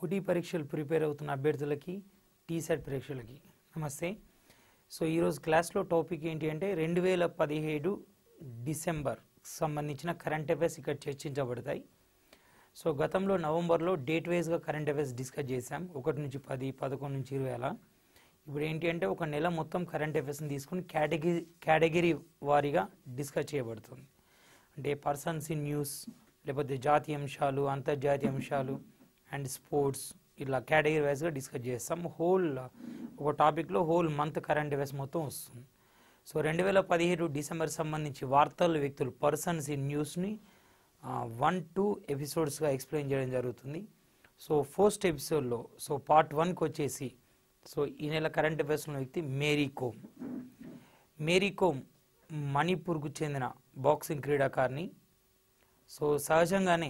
పోటీ పరీక్షలు ప్రిపేర్ అవుతున్న అభ్యర్థులకి టీసెట్ పరీక్షలకి నమస్తే సో ఈరోజు క్లాస్లో టాపిక్ ఏంటి అంటే రెండు వేల పదిహేడు డిసెంబర్ సంబంధించిన కరెంట్ అఫైర్స్ ఇక్కడ చర్చించబడతాయి సో గతంలో నవంబర్లో డేట్ వైజ్గా కరెంట్ అఫైర్స్ డిస్కస్ చేశాం ఒకటి నుంచి పది పదకొండు నుంచి ఇరవై అలా ఇప్పుడు ఏంటి అంటే ఒక నెల మొత్తం కరెంట్ అఫైర్స్ని తీసుకుని కేటగిరీ కేటగిరీ వారీగా డిస్కస్ చేయబడుతుంది అంటే పర్సన్స్ ఇన్ న్యూస్ లేకపోతే జాతీయ అంశాలు అంతర్జాతీయ అంశాలు అండ్ స్పోర్ట్స్ ఇలా కేటగిరీ వైజ్గా డిస్కస్ చేస్తాం హోల్ ఒక టాపిక్లో హోల్ మంత్ కరెంట్ అఫైర్స్ మొత్తం వస్తుంది సో రెండు వేల పదిహేడు డిసెంబర్ సంబంధించి వార్తలు వ్యక్తులు పర్సన్స్ ఇన్ న్యూస్ని వన్ టూ ఎపిసోడ్స్గా ఎక్స్ప్లెయిన్ చేయడం జరుగుతుంది సో ఫస్ట్ ఎపిసోడ్లో సో పార్ట్ వన్కి వచ్చేసి సో ఈ నెల కరెంట్ అఫైర్స్లో వ్యక్తి మేరీ కోమ్ మేరీ కోమ్ మణిపూర్కు చెందిన బాక్సింగ్ క్రీడాకారిణి సో సహజంగానే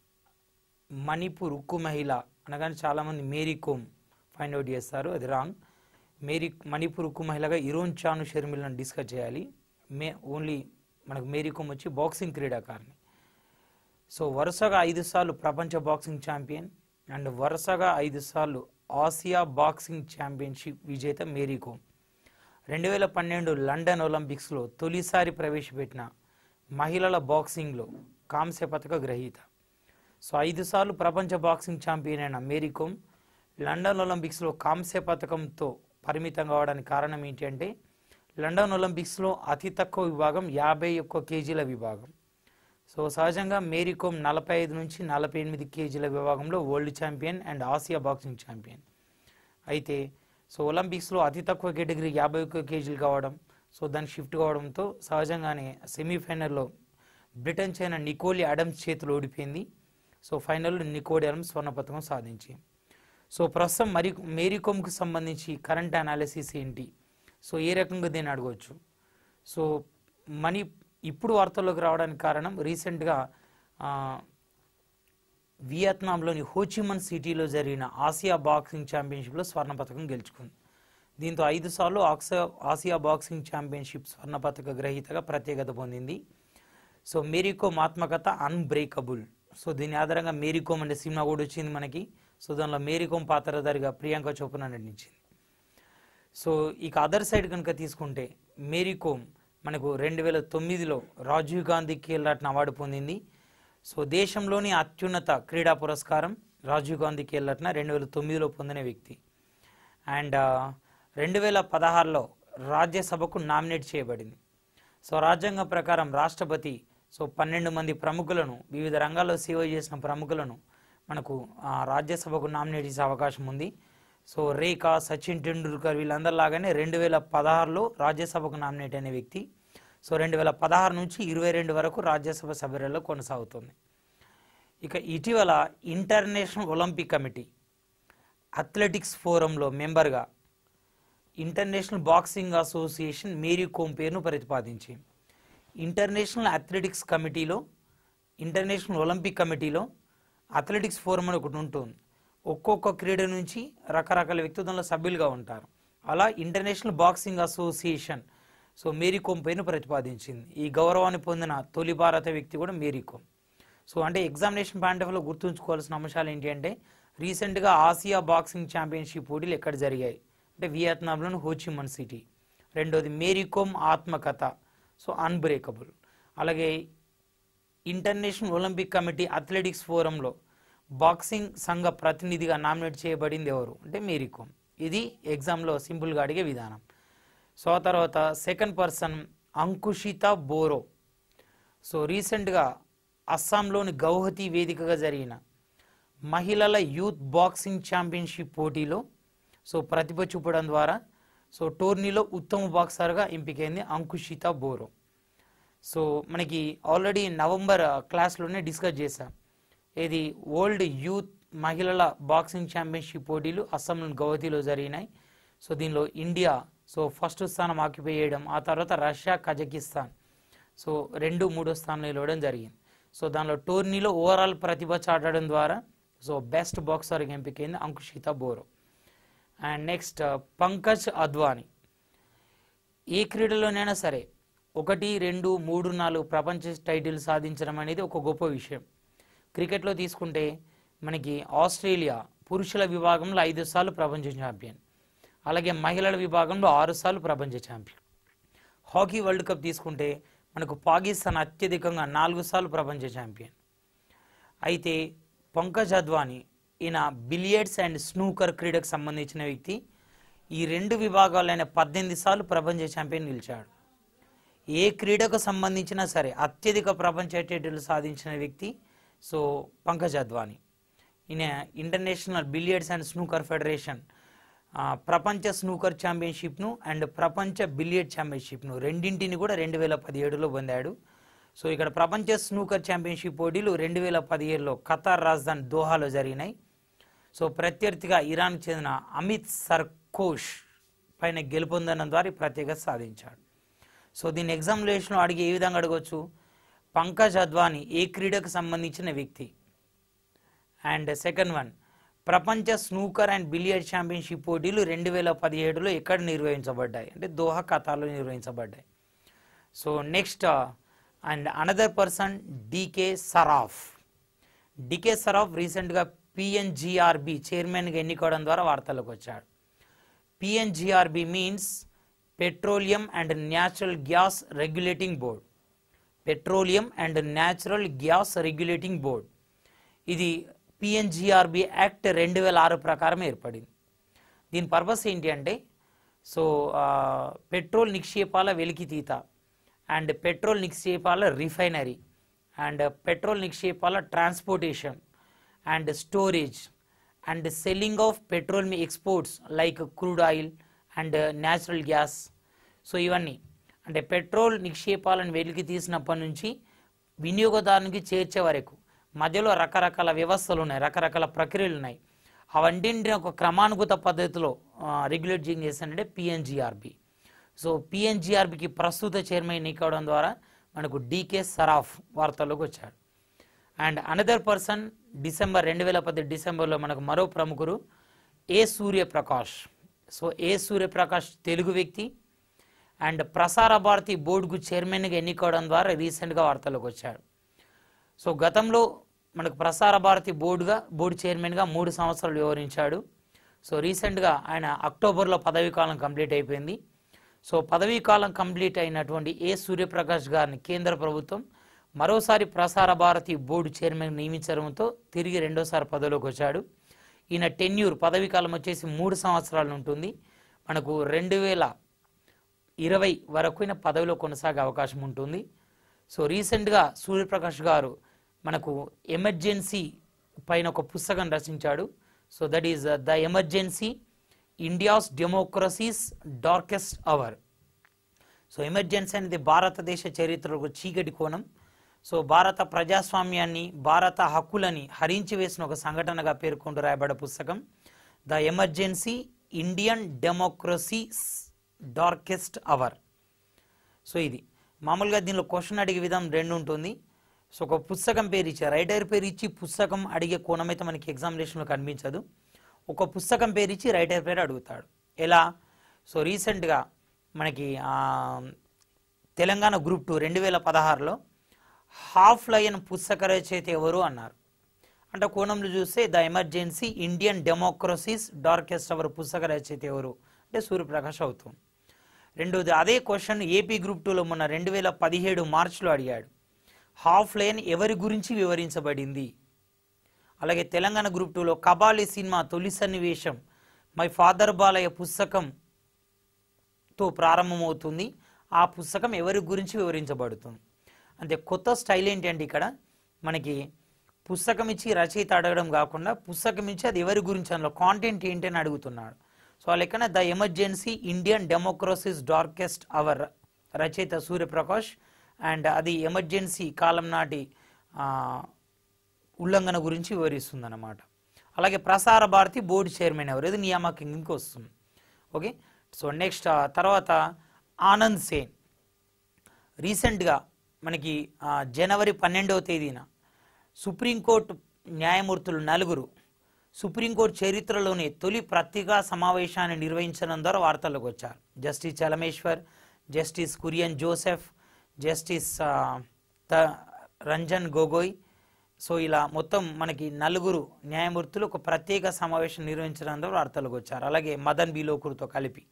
మణిపూర్ ఉక్కు మహిళ అనగానే చాలామంది మేరీ కోమ్ ఫైండ్ అవుట్ చేస్తారు అది రాంగ్ మేరీ మణిపూర్ ఉక్కు మహిళగా ఇరోన్ చాను షర్మిలను డిస్కస్ చేయాలి మే ఓన్లీ మనకు మేరీ కోమ్ వచ్చి బాక్సింగ్ క్రీడాకారిణి సో వరుసగా ఐదు సార్లు ప్రపంచ బాక్సింగ్ ఛాంపియన్ అండ్ వరుసగా ఐదు సార్లు ఆసియా బాక్సింగ్ ఛాంపియన్షిప్ విజేత మేరీ కోమ్ రెండు వేల పన్నెండు లండన్ ఒలింపిక్స్లో తొలిసారి ప్రవేశపెట్టిన మహిళల బాక్సింగ్లో కాంస్య పథక గ్రహీత సో ఐదు సార్లు ప్రపంచ బాక్సింగ్ ఛాంపియన్ అయిన మేరీ కోమ్ లండన్ ఒలింపిక్స్లో కాంస్య పథకంతో పరిమితం కావడానికి కారణం ఏంటి అంటే లండన్ ఒలింపిక్స్లో అతి తక్కువ విభాగం యాభై ఒక్క కేజీల విభాగం సో సహజంగా మేరీ కోమ్ నలభై ఐదు నుంచి నలభై ఎనిమిది కేజీల విభాగంలో వరల్డ్ ఛాంపియన్ అండ్ ఆసియా బాక్సింగ్ ఛాంపియన్ అయితే సో ఒలింపిక్స్లో అతి తక్కువ కేటగిరీ యాభై ఒక్క కేజీలు కావడం సో దాన్ని షిఫ్ట్ కావడంతో సహజంగానే సెమీఫైనల్లో బ్రిటన్ చైనా నికోలి అడమ్స్ చేతులు ఓడిపోయింది సో ఫైనల్లో నికోలి అడమ్స్ స్వర్ణ పథకం సాధించింది సో ప్రస్తుతం మరి మేరీ కోమ్కి సంబంధించి కరెంట్ అనాలిసిస్ ఏంటి సో ఏ రకంగా దీన్ని అడగవచ్చు సో మనీ ఇప్పుడు వార్తల్లోకి రావడానికి కారణం రీసెంట్గా ఆ, వియత్నాంలోని హోచిమన్ సిటీలో జరిగిన ఆసియా బాక్సింగ్ ఛాంపియన్షిప్లో స్వర్ణ పథకం గెలుచుకుంది దీంతో ఐదు సార్లు ఆక్సా ఆసియా బాక్సింగ్ ఛాంపియన్షిప్ స్వర్ణ పథక గ్రహీతగా ప్రత్యేకత పొందింది సో మేరీకోమ్ ఆత్మకథ అన్బ్రేకబుల్ సో దీని ఆధారంగా మేరీకోమ్ అనే సినిమా కూడా వచ్చింది మనకి సో దానిలో మేరీకోమ్ పాత్రధారిగా ప్రియాంక చోప్రా నటించింది సో ఇక అదర్ సైడ్ కనుక తీసుకుంటే మేరీ కోమ్ మనకు రెండు వేల తొమ్మిదిలో రాజీవ్ గాంధీ ఖేల్ రత్న అవార్డు పొందింది సో దేశంలోని అత్యున్నత క్రీడా పురస్కారం రాజీవ్ గాంధీ ఖేల్ రత్న రెండు వేల తొమ్మిదిలో పొందిన వ్యక్తి అండ్ రెండు వేల పదహారులో రాజ్యసభకు నామినేట్ చేయబడింది సో రాజ్యాంగం ప్రకారం రాష్ట్రపతి సో పన్నెండు మంది ప్రముఖులను వివిధ రంగాల్లో సేవ చేసిన ప్రముఖులను మనకు ఆ, రాజ్యసభకు నామినేట్ చేసే అవకాశం ఉంది సో రేఖా సచిన్ టెండూల్కర్ వీళ్ళందరిలాగానే రెండు వేల పదహారులో రాజ్యసభకు నామినేట్ అయిన వ్యక్తి సో రెండు వేల పదహారు నుంచి ఇరవై రెండు వరకు రాజ్యసభ సభ్యులలో కొనసాగుతుంది ఇక ఇటీవల ఇంటర్నేషనల్ ఒలింపిక్ కమిటీ అథ్లెటిక్స్ ఫోరంలో మెంబర్గా international boxing association Mary Kom పేరును ప్రతిపాదించింది ఇంటర్నేషనల్ అథ్లెటిక్స్ కమిటీలో ఇంటర్నేషనల్ ఒలింపిక్ కమిటీలో అథ్లెటిక్స్ ఫోరం అని ఒకటి ఉంటుంది ఒక్కొక్క క్రీడ నుంచి రకరకాల వ్యక్తులు దానిలో సభ్యులుగా ఉంటారు అలా international boxing association so Mary Kom పేరును ప్రతిపాదించింది ఈ గౌరవాన్ని పొందిన తొలి భారత వ్యక్తి కూడా మేరీ కోమ్ సో అంటే ఎగ్జామినేషన్ పాయింట్ ఆఫ్ లో గుర్తుంచుకోవాల్సిన అంశాలు ఏంటి అంటే రీసెంట్గా ఆసియా బాక్సింగ్ ఛాంపియన్షిప్ పోటీలు ఎక్కడ జరిగాయి అంటే వియత్నాంలోని హోచిమన్ సిటీ రెండోది మేరీ కోమ్ ఆత్మకథ సో అన్బ్రేకబుల్ అలాగే ఇంటర్నేషనల్ ఒలింపిక్ కమిటీ అథ్లెటిక్స్ ఫోరంలో బాక్సింగ్ సంఘ ప్రతినిధిగా నామినేట్ చేయబడింది ఎవరు అంటే మేరీ కోమ్ ఇది ఎగ్జామ్లో సింపుల్గా అడిగే విధానం సో ఆ తర్వాత second person Ankushita Boro so రీసెంట్గా అస్సాంలోని గౌహతి వేదికగా జరిగిన మహిళల యూత్ బాక్సింగ్ ఛాంపియన్షిప్ పోటీలో సో ప్రతిభ చూపడం ద్వారా సో టోర్నీలో ఉత్తమ బాక్సర్గా ఎంపికైంది అంకుషిత బోరో సో మనకి ఆల్రెడీ నవంబర్ క్లాస్లోనే డిస్కస్ చేశాం ఇది వరల్డ్ యూత్ మహిళల బాక్సింగ్ ఛాంపియన్షిప్ పోటీలు అస్సాంలోని గౌహతిలో జరిగినాయి సో దీనిలో ఇండియా సో ఫస్ట్ స్థానం ఆక్యుపై చేయడం ఆ తర్వాత రష్యా కజకిస్తాన్ సో రెండు మూడో స్థానంలో నిలవడం జరిగింది సో దానిలో టోర్నీలో ఓవరాల్ ప్రతిభ చాటడం ద్వారా సో బెస్ట్ బాక్సర్గా ఎంపికైంది అంకుషిత బోరో అండ్ నెక్స్ట్ పంకజ్ అద్వానీ ఏ క్రీడలోనైనా సరే ఒకటి రెండు మూడు నాలుగు ప్రపంచ టైటిల్ సాధించడం అనేది ఒక గొప్ప విషయం క్రికెట్లో తీసుకుంటే మనకి ఆస్ట్రేలియా పురుషుల విభాగంలో ఐదు సార్లు ప్రపంచ ఛాంపియన్ అలాగే మహిళల విభాగంలో ఆరు సార్లు ప్రపంచ ఛాంపియన్ హాకీ వరల్డ్ కప్ తీసుకుంటే మనకు పాకిస్తాన్ అత్యధికంగా నాలుగు సార్లు ప్రపంచ ఛాంపియన్ అయితే పంకజ్ అద్వానీ ఈయన బిలియర్డ్స్ అండ్ స్నూకర్ క్రీడకు సంబంధించిన వ్యక్తి ఈ రెండు విభాగాలైన పద్దెనిమిది సార్లు ప్రపంచ ఛాంపియన్ నిలిచాడు ఏ క్రీడకు సంబంధించినా సరే అత్యధిక ప్రపంచ టైటిల్ సాధించిన వ్యక్తి సో పంకజ్ అద్వానీ ఈయన international billiards and snooker federation ఆ, ప్రపంచ స్నూకర్ ఛాంపియన్షిప్ను అండ్ ప్రపంచ బిలియర్డ్ ఛాంపియన్షిప్ను రెండింటిని కూడా రెండు వేల పదిహేడులో పొందాడు సో ఇక్కడ ప్రపంచ స్నూకర్ ఛాంపియన్షిప్ పోటీలు రెండు వేల పదిహేడులో ఖతార్ రాజధాని దోహాలో జరిగినాయి సో ప్రత్యర్థిగా ఇరాన్కి చెందిన అమిత్ సర్కోష్ పైన గెలుపొందడం ద్వారా ఈ ప్రత్యేకత సాధించాడు సో దీన్ని ఎగ్జామినేషన్లో అడిగి ఏ విధంగా అడగవచ్చు పంకజ్ అద్వానీ ఏ క్రీడకు సంబంధించిన వ్యక్తి అండ్ సెకండ్ వన్ ప్రపంచ స్నూకర్ అండ్ బిలియర్డ్ ఛాంపియన్షిప్ పోటీలు రెండు వేల పదిహేడులో ఎక్కడ నిర్వహించబడ్డాయి అంటే దోహా ఖతాలో నిర్వహించబడ్డాయి so next and another person D K Saraf D K Saraf రీసెంట్గా పిఎన్జిఆర్బి చైర్మన్గా ఎన్నుకోవడం ద్వారా వార్తలకు వచ్చాడు PNGRB means petroleum and natural gas regulating board petroleum and natural gas regulating board ఇది పిఎన్జిఆర్బి యాక్ట్ రెండు వేల ఆరు ప్రకారం ఏర్పడింది దీని పర్పస్ ఏంటి అంటే సో ఆ, పెట్రోల్ నిక్షేపాల వెలికితీత అండ్ పెట్రోల్ నిక్షేపాల రిఫైనరీ అండ్ పెట్రోల్ నిక్షేపాల transportation and storage and selling of petrol మీ exports like crude oil and natural gas so ఇవన్నీ అంటే పెట్రోల్ నిక్షేపాలను వెలికి తీసినప్పటి నుంచి వినియోగదారునికి చేర్చే వరకు మధ్యలో రకరకాల వ్యవస్థలు ఉన్నాయి రకరకాల ప్రక్రియలు ఉన్నాయి అవన్నింటిని ఒక క్రమానుగత పద్ధతిలో రెగ్యులేట్ చేస్తానంటే పిఎన్జిఆర్బి సో పిఎన్జిఆర్బికి ప్రస్తుత చైర్మన్ ఎన్నికవడం ద్వారా మనకు డీకే సరాఫ్ వార్తల్లోకి వచ్చాడు అండ్ అనదర్ పర్సన్ డిసెంబర్ రెండు వేల పది డిసెంబర్లో మనకు మరో ప్రముఖుడు A Suryaprakash so A Suryaprakash Telugu వ్యక్తి అండ్ ప్రసార భారతి బోర్డుకు చైర్మన్గా ఎన్నుకోవడం ద్వారా రీసెంట్గా వార్తల్లోకి వచ్చాడు సో గతంలో మనకు ప్రసార భారతి బోర్డుగా బోర్డు చైర్మన్గా మూడు సంవత్సరాలు వ్యవహరించాడు సో రీసెంట్గా ఆయన అక్టోబర్లో పదవీ కాలం కంప్లీట్ అయిపోయింది సో పదవీ కాలం కంప్లీట్ అయినటువంటి ఏ సూర్యప్రకాష్ గారిని కేంద్ర ప్రభుత్వం మరోసారి ప్రసార భారతి బోర్డు చైర్మన్ నియమించడంతో తిరిగి రెండోసారి పదవిలోకి వచ్చాడు ఈయన టెన్యూర్ పదవీ కాలం వచ్చేసి మూడు సంవత్సరాలు ఉంటుంది మనకు రెండు వేల ఇరవై వరకు ఈయన పదవిలో కొనసాగే అవకాశం ఉంటుంది సో రీసెంట్గా సూర్యప్రకాష్ గారు మనకు ఎమర్జెన్సీ పైన ఒక పుస్తకం రచించాడు so that is the emergency India's democracy's darkest hour so emergency అనేది భారతదేశ చరిత్రకు చీకటి కోణం సో భారత ప్రజాస్వామ్యాన్ని భారత హక్కులని హరించి వేసిన ఒక సంఘటనగా పేర్కొంటూ రాయబడ్డ పుస్తకం the emergency Indian democracy's darkest hour so ఇది మామూలుగా దీనిలో క్వశ్చన్ అడిగే విధానం రెండు ఉంటుంది సో ఒక పుస్తకం పేరు ఇచ్చి రైటర్ పేరు ఇచ్చి పుస్తకం అడిగే కోణం అయితే మనకి ఎగ్జామినేషన్లో కనిపించదు ఒక పుస్తకం పేరు ఇచ్చి రైటర్ పేరు అడుగుతాడు ఎలా సో రీసెంట్గా మనకి ఆ, తెలంగాణ గ్రూప్ టూ రెండు వేల పదహారులో హాఫ్ లయన్ పుస్తక రచయిత ఎవరు అన్నారు అంటే కోణంలో చూస్తే the emergency Indian democracy's darkest hour పుస్తక రచయిత ఎవరు అంటే సూర్యప్రకాష్ అవుతుంది రెండోది అదే క్వశ్చన్ ఏపీ గ్రూప్ టూలో మొన్న రెండు వేల పదిహేడు మార్చిలో అడిగాడు హాఫ్ లైన్ ఎవరి గురించి వివరించబడింది అలాగే తెలంగాణ గ్రూప్ టూలో కబాలి సినిమా తొలి సన్నివేశం మై ఫాదర్ బాలయ్య పుస్తకంతో ప్రారంభమవుతుంది ఆ పుస్తకం ఎవరి గురించి వివరించబడుతుంది అంటే కొత్త స్టైల్ ఏంటంటే ఇక్కడ మనకి పుస్తకం ఇచ్చి రచయిత అడగడం కాకుండా పుస్తకం ఇచ్చి అది ఎవరి గురించి అందులో కాంటెంట్ ఏంటి అని అడుగుతున్నాడు సో ఆ లెక్కన the emergency Indian democracy's darkest hour రచయిత సూర్యప్రకాష్ అండ్ అది ఎమర్జెన్సీ కాలం నాటి ఆ, ఉల్లంఘన గురించి వివరిస్తుంది అన్నమాట అలాగే ప్రసార భారతి బోర్డు చైర్మన్ ఎవరు ఇది నియామకం కిందకి వస్తుంది ఓకే సో నెక్స్ట్ తర్వాత ఆనంద్ సేన్ రీసెంట్గా మనకి ఆ, జనవరి పన్నెండవ తేదీన సుప్రీంకోర్టు న్యాయమూర్తులు నలుగురు సుప్రీంకోర్టు చరిత్రలోనే తొలి పత్రికా సమావేశాన్ని నిర్వహించడం ద్వారా వార్తల్లోకి వచ్చారు justice Chelameswar justice Kurian Joseph justice ఆ, త రంజన్ గొగోయ్ సో ఇలా మొత్తం మనకి నలుగురు న్యాయమూర్తులు ఒక ప్రత్యేక సమావేశం నిర్వహించడం ద్వారా వార్తలకు వచ్చారు అలాగే మదన్ బి లోకూర్తో కలిపి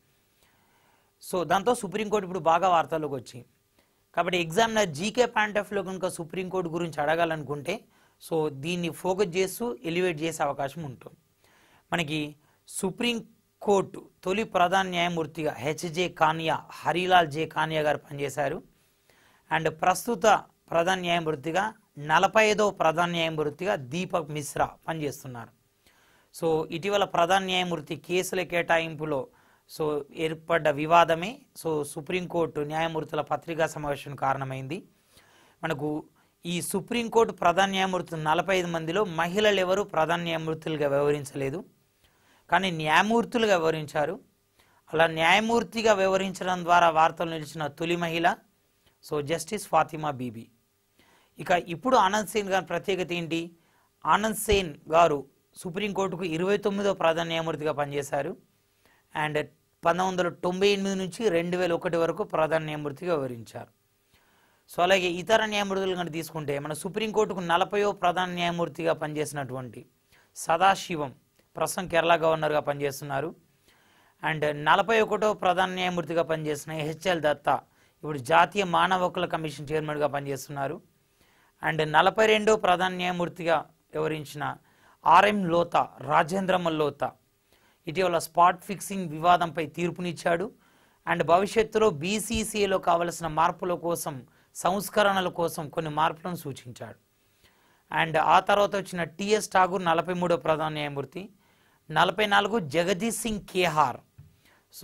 సో దాంతో సుప్రీంకోర్టు ఇప్పుడు బాగా వార్తల్లోకి వచ్చింది కాబట్టి ఎగ్జామినర్ జీకే పాయింట్ ఆఫ్ లో కనుక సుప్రీంకోర్టు గురించి అడగాలనుకుంటే సో దీన్ని ఫోకస్ చేస్తూ ఎలివేట్ చేసే అవకాశం ఉంటుంది మనకి సుప్రీంకోర్టు తొలి ప్రధాన న్యాయమూర్తిగా హెచ్జే కానియా హరిలాల్ జే కానియా గారు పనిచేశారు అండ్ ప్రస్తుత ప్రధాన న్యాయమూర్తిగా నలభై ఐదవ ప్రధాన న్యాయమూర్తిగా దీపక్ మిశ్రా పనిచేస్తున్నారు సో ఇటీవల ప్రధాన న్యాయమూర్తి కేసుల కేటాయింపులో సో ఏర్పడ్డ వివాదమే సో సుప్రీంకోర్టు న్యాయమూర్తుల పత్రికా సమావేశం కారణమైంది మనకు ఈ సుప్రీంకోర్టు ప్రధాన న్యాయమూర్తులు నలభై ఐదు మందిలో మహిళలు ఎవరు ప్రధాన న్యాయమూర్తులుగా వ్యవహరించలేదు కానీ న్యాయమూర్తులుగా వ్యవహరించారు అలా న్యాయమూర్తిగా వ్యవహరించడం ద్వారా వార్తలు నిలిచిన తొలి మహిళ సో జస్టిస్ ఫాతిమా బీబీ ఇక ఇప్పుడు ఆనంద్ సేన్ గారి ప్రత్యేకత ఏంటి ఆనంద్ సేన్ గారు సుప్రీంకోర్టుకు ఇరవై తొమ్మిదో ప్రధాన న్యాయమూర్తిగా పనిచేశారు అండ్ పంతొమ్మిది వందల తొంభై ఎనిమిది నుంచి రెండు వేల ఒకటి వరకు ప్రధాన న్యాయమూర్తిగా వివరించారు సో అలాగే ఇతర న్యాయమూర్తులు కనుక తీసుకుంటే మన సుప్రీంకోర్టుకు నలభైవ ప్రధాన న్యాయమూర్తిగా పనిచేసినటువంటి సదాశివం ప్రస్తుతం కేరళ గవర్నర్గా పనిచేస్తున్నారు అండ్ నలభై ఒకటో ప్రధాన న్యాయమూర్తిగా పనిచేసిన హెచ్ఎల్ దత్తా ఇప్పుడు జాతీయ మానవ హక్కుల కమిషన్ చైర్మన్గా పనిచేస్తున్నారు అండ్ నలభై రెండో ప్రధాన న్యాయమూర్తిగా వ్యవహరించిన ఆర్ఎం లోతా రాజేంద్రమల్ లోతా ఇటీవల స్పాట్ ఫిక్సింగ్ వివాదంపై తీర్పునిచ్చాడు అండ్ భవిష్యత్తులో బీసీసీఏలో కావలసిన మార్పుల కోసం సంస్కరణల కోసం కొన్ని మార్పులను సూచించాడు అండ్ ఆ తర్వాత వచ్చిన టిఎస్ ఠాగూర్ నలభై మూడో ప్రధాన న్యాయమూర్తి నలభై నాలుగు జగదీష్ సింగ్ కేహార్ సో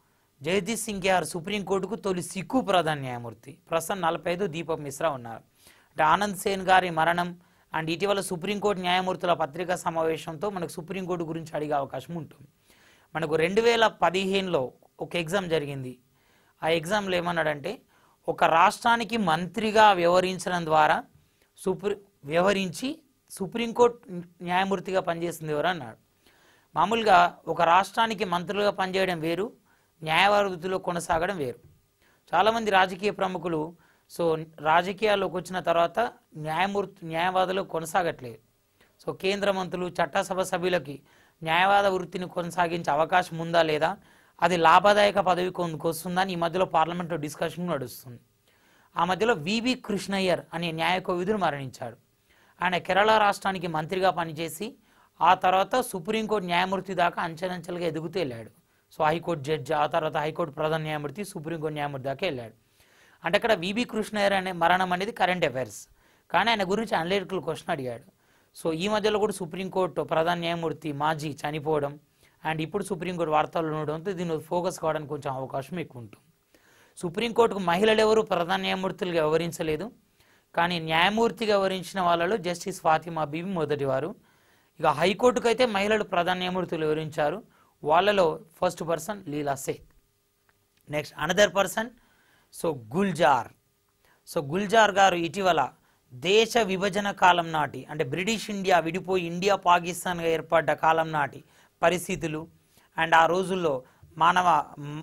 జగదీష్ సింగ్ కేహార్ సుప్రీంకోర్టుకు తొలి సిక్కు ప్రధాన న్యాయమూర్తి ప్రస్తుతం నలభై ఐదు దీపక్ మిశ్రా ఉన్నారు అంటే ఆనంద్ సేన్ గారి మరణం అండ్ ఇటీవల సుప్రీంకోర్టు న్యాయమూర్తుల పత్రికా సమావేశంతో మనకు సుప్రీంకోర్టు గురించి అడిగే అవకాశం ఉంటుంది మనకు రెండు వేల పదిహేనులో ఒక ఎగ్జామ్ జరిగింది ఆ ఎగ్జామ్లో ఏమన్నాడంటే ఒక రాష్ట్రానికి మంత్రిగా వ్యవహరించడం ద్వారా సుప్రీ వ్యవహరించి సుప్రీంకోర్టు న్యాయమూర్తిగా పనిచేసింది ఎవరు అన్నాడు మామూలుగా ఒక రాష్ట్రానికి మంత్రులుగా పనిచేయడం వేరు న్యాయవృత్తిలో కొనసాగడం వేరు చాలామంది రాజకీయ ప్రముఖులు సో రాజకీయాల్లోకి వచ్చిన తర్వాత న్యాయమూర్తి న్యాయవాదులు కొనసాగట్లేదు సో కేంద్ర మంత్రులు చట్టసభ సభ్యులకి న్యాయవాద వృత్తిని కొనసాగించే అవకాశం ఉందా లేదా అది లాభదాయక పదవి వస్తుందని ఈ మధ్యలో పార్లమెంట్లో డిస్కషన్ నడుస్తుంది ఆ మధ్యలో వివి కృష్ణయ్యర్ అనే న్యాయ కోవిదుడు మరణించాడు ఆయన కేరళ రాష్ట్రానికి మంత్రిగా పనిచేసి ఆ తర్వాత సుప్రీంకోర్టు న్యాయమూర్తి దాకా అంచెలంచెలుగా ఎదుగుతూ వెళ్ళాడు సో హైకోర్టు జడ్జి ఆ తర్వాత హైకోర్టు ప్రధాన న్యాయమూర్తి సుప్రీంకోర్టు న్యాయమూర్తి దాకా వెళ్ళాడు అంటే అక్కడ విబి కృష్ణయ్యర్ అనే మరణం అనేది కరెంట్ అఫైర్స్ కానీ ఆయన గురించి అనలిటికల్ క్వశ్చన్ అడిగాడు సో ఈ మధ్యలో కూడా సుప్రీంకోర్టు ప్రధాన న్యాయమూర్తి మాజీ చనిపోవడం అండ్ ఇప్పుడు సుప్రీంకోర్టు వార్తలు ఉండడంతో దీని మీద ఫోకస్ కావడానికి కొంచెం అవకాశం ఎక్కువ ఉంటుంది సుప్రీంకోర్టుకు మహిళలు ఎవరు ప్రధాన న్యాయమూర్తులుగా వ్యవహరించలేదు కానీ న్యాయమూర్తిగా వ్యవహరించిన వాళ్ళలో జస్టిస్ ఫాతిమా బీబీ మొదటివారు ఇక హైకోర్టుకు అయితే మహిళలు ప్రధాన న్యాయమూర్తులు వివరించారు వాళ్ళలో first person Leila Seth next another person so Gulzar so Gulzar గారు ఇటీవల దేశ విభజన కాలం నాటి అంటే బ్రిటిష్ ఇండియా విడిపోయి ఇండియా పాకిస్తాన్గా ఏర్పడ్డ కాలం నాటి పరిస్థితులు అండ్ ఆ రోజుల్లో మానవ మ్,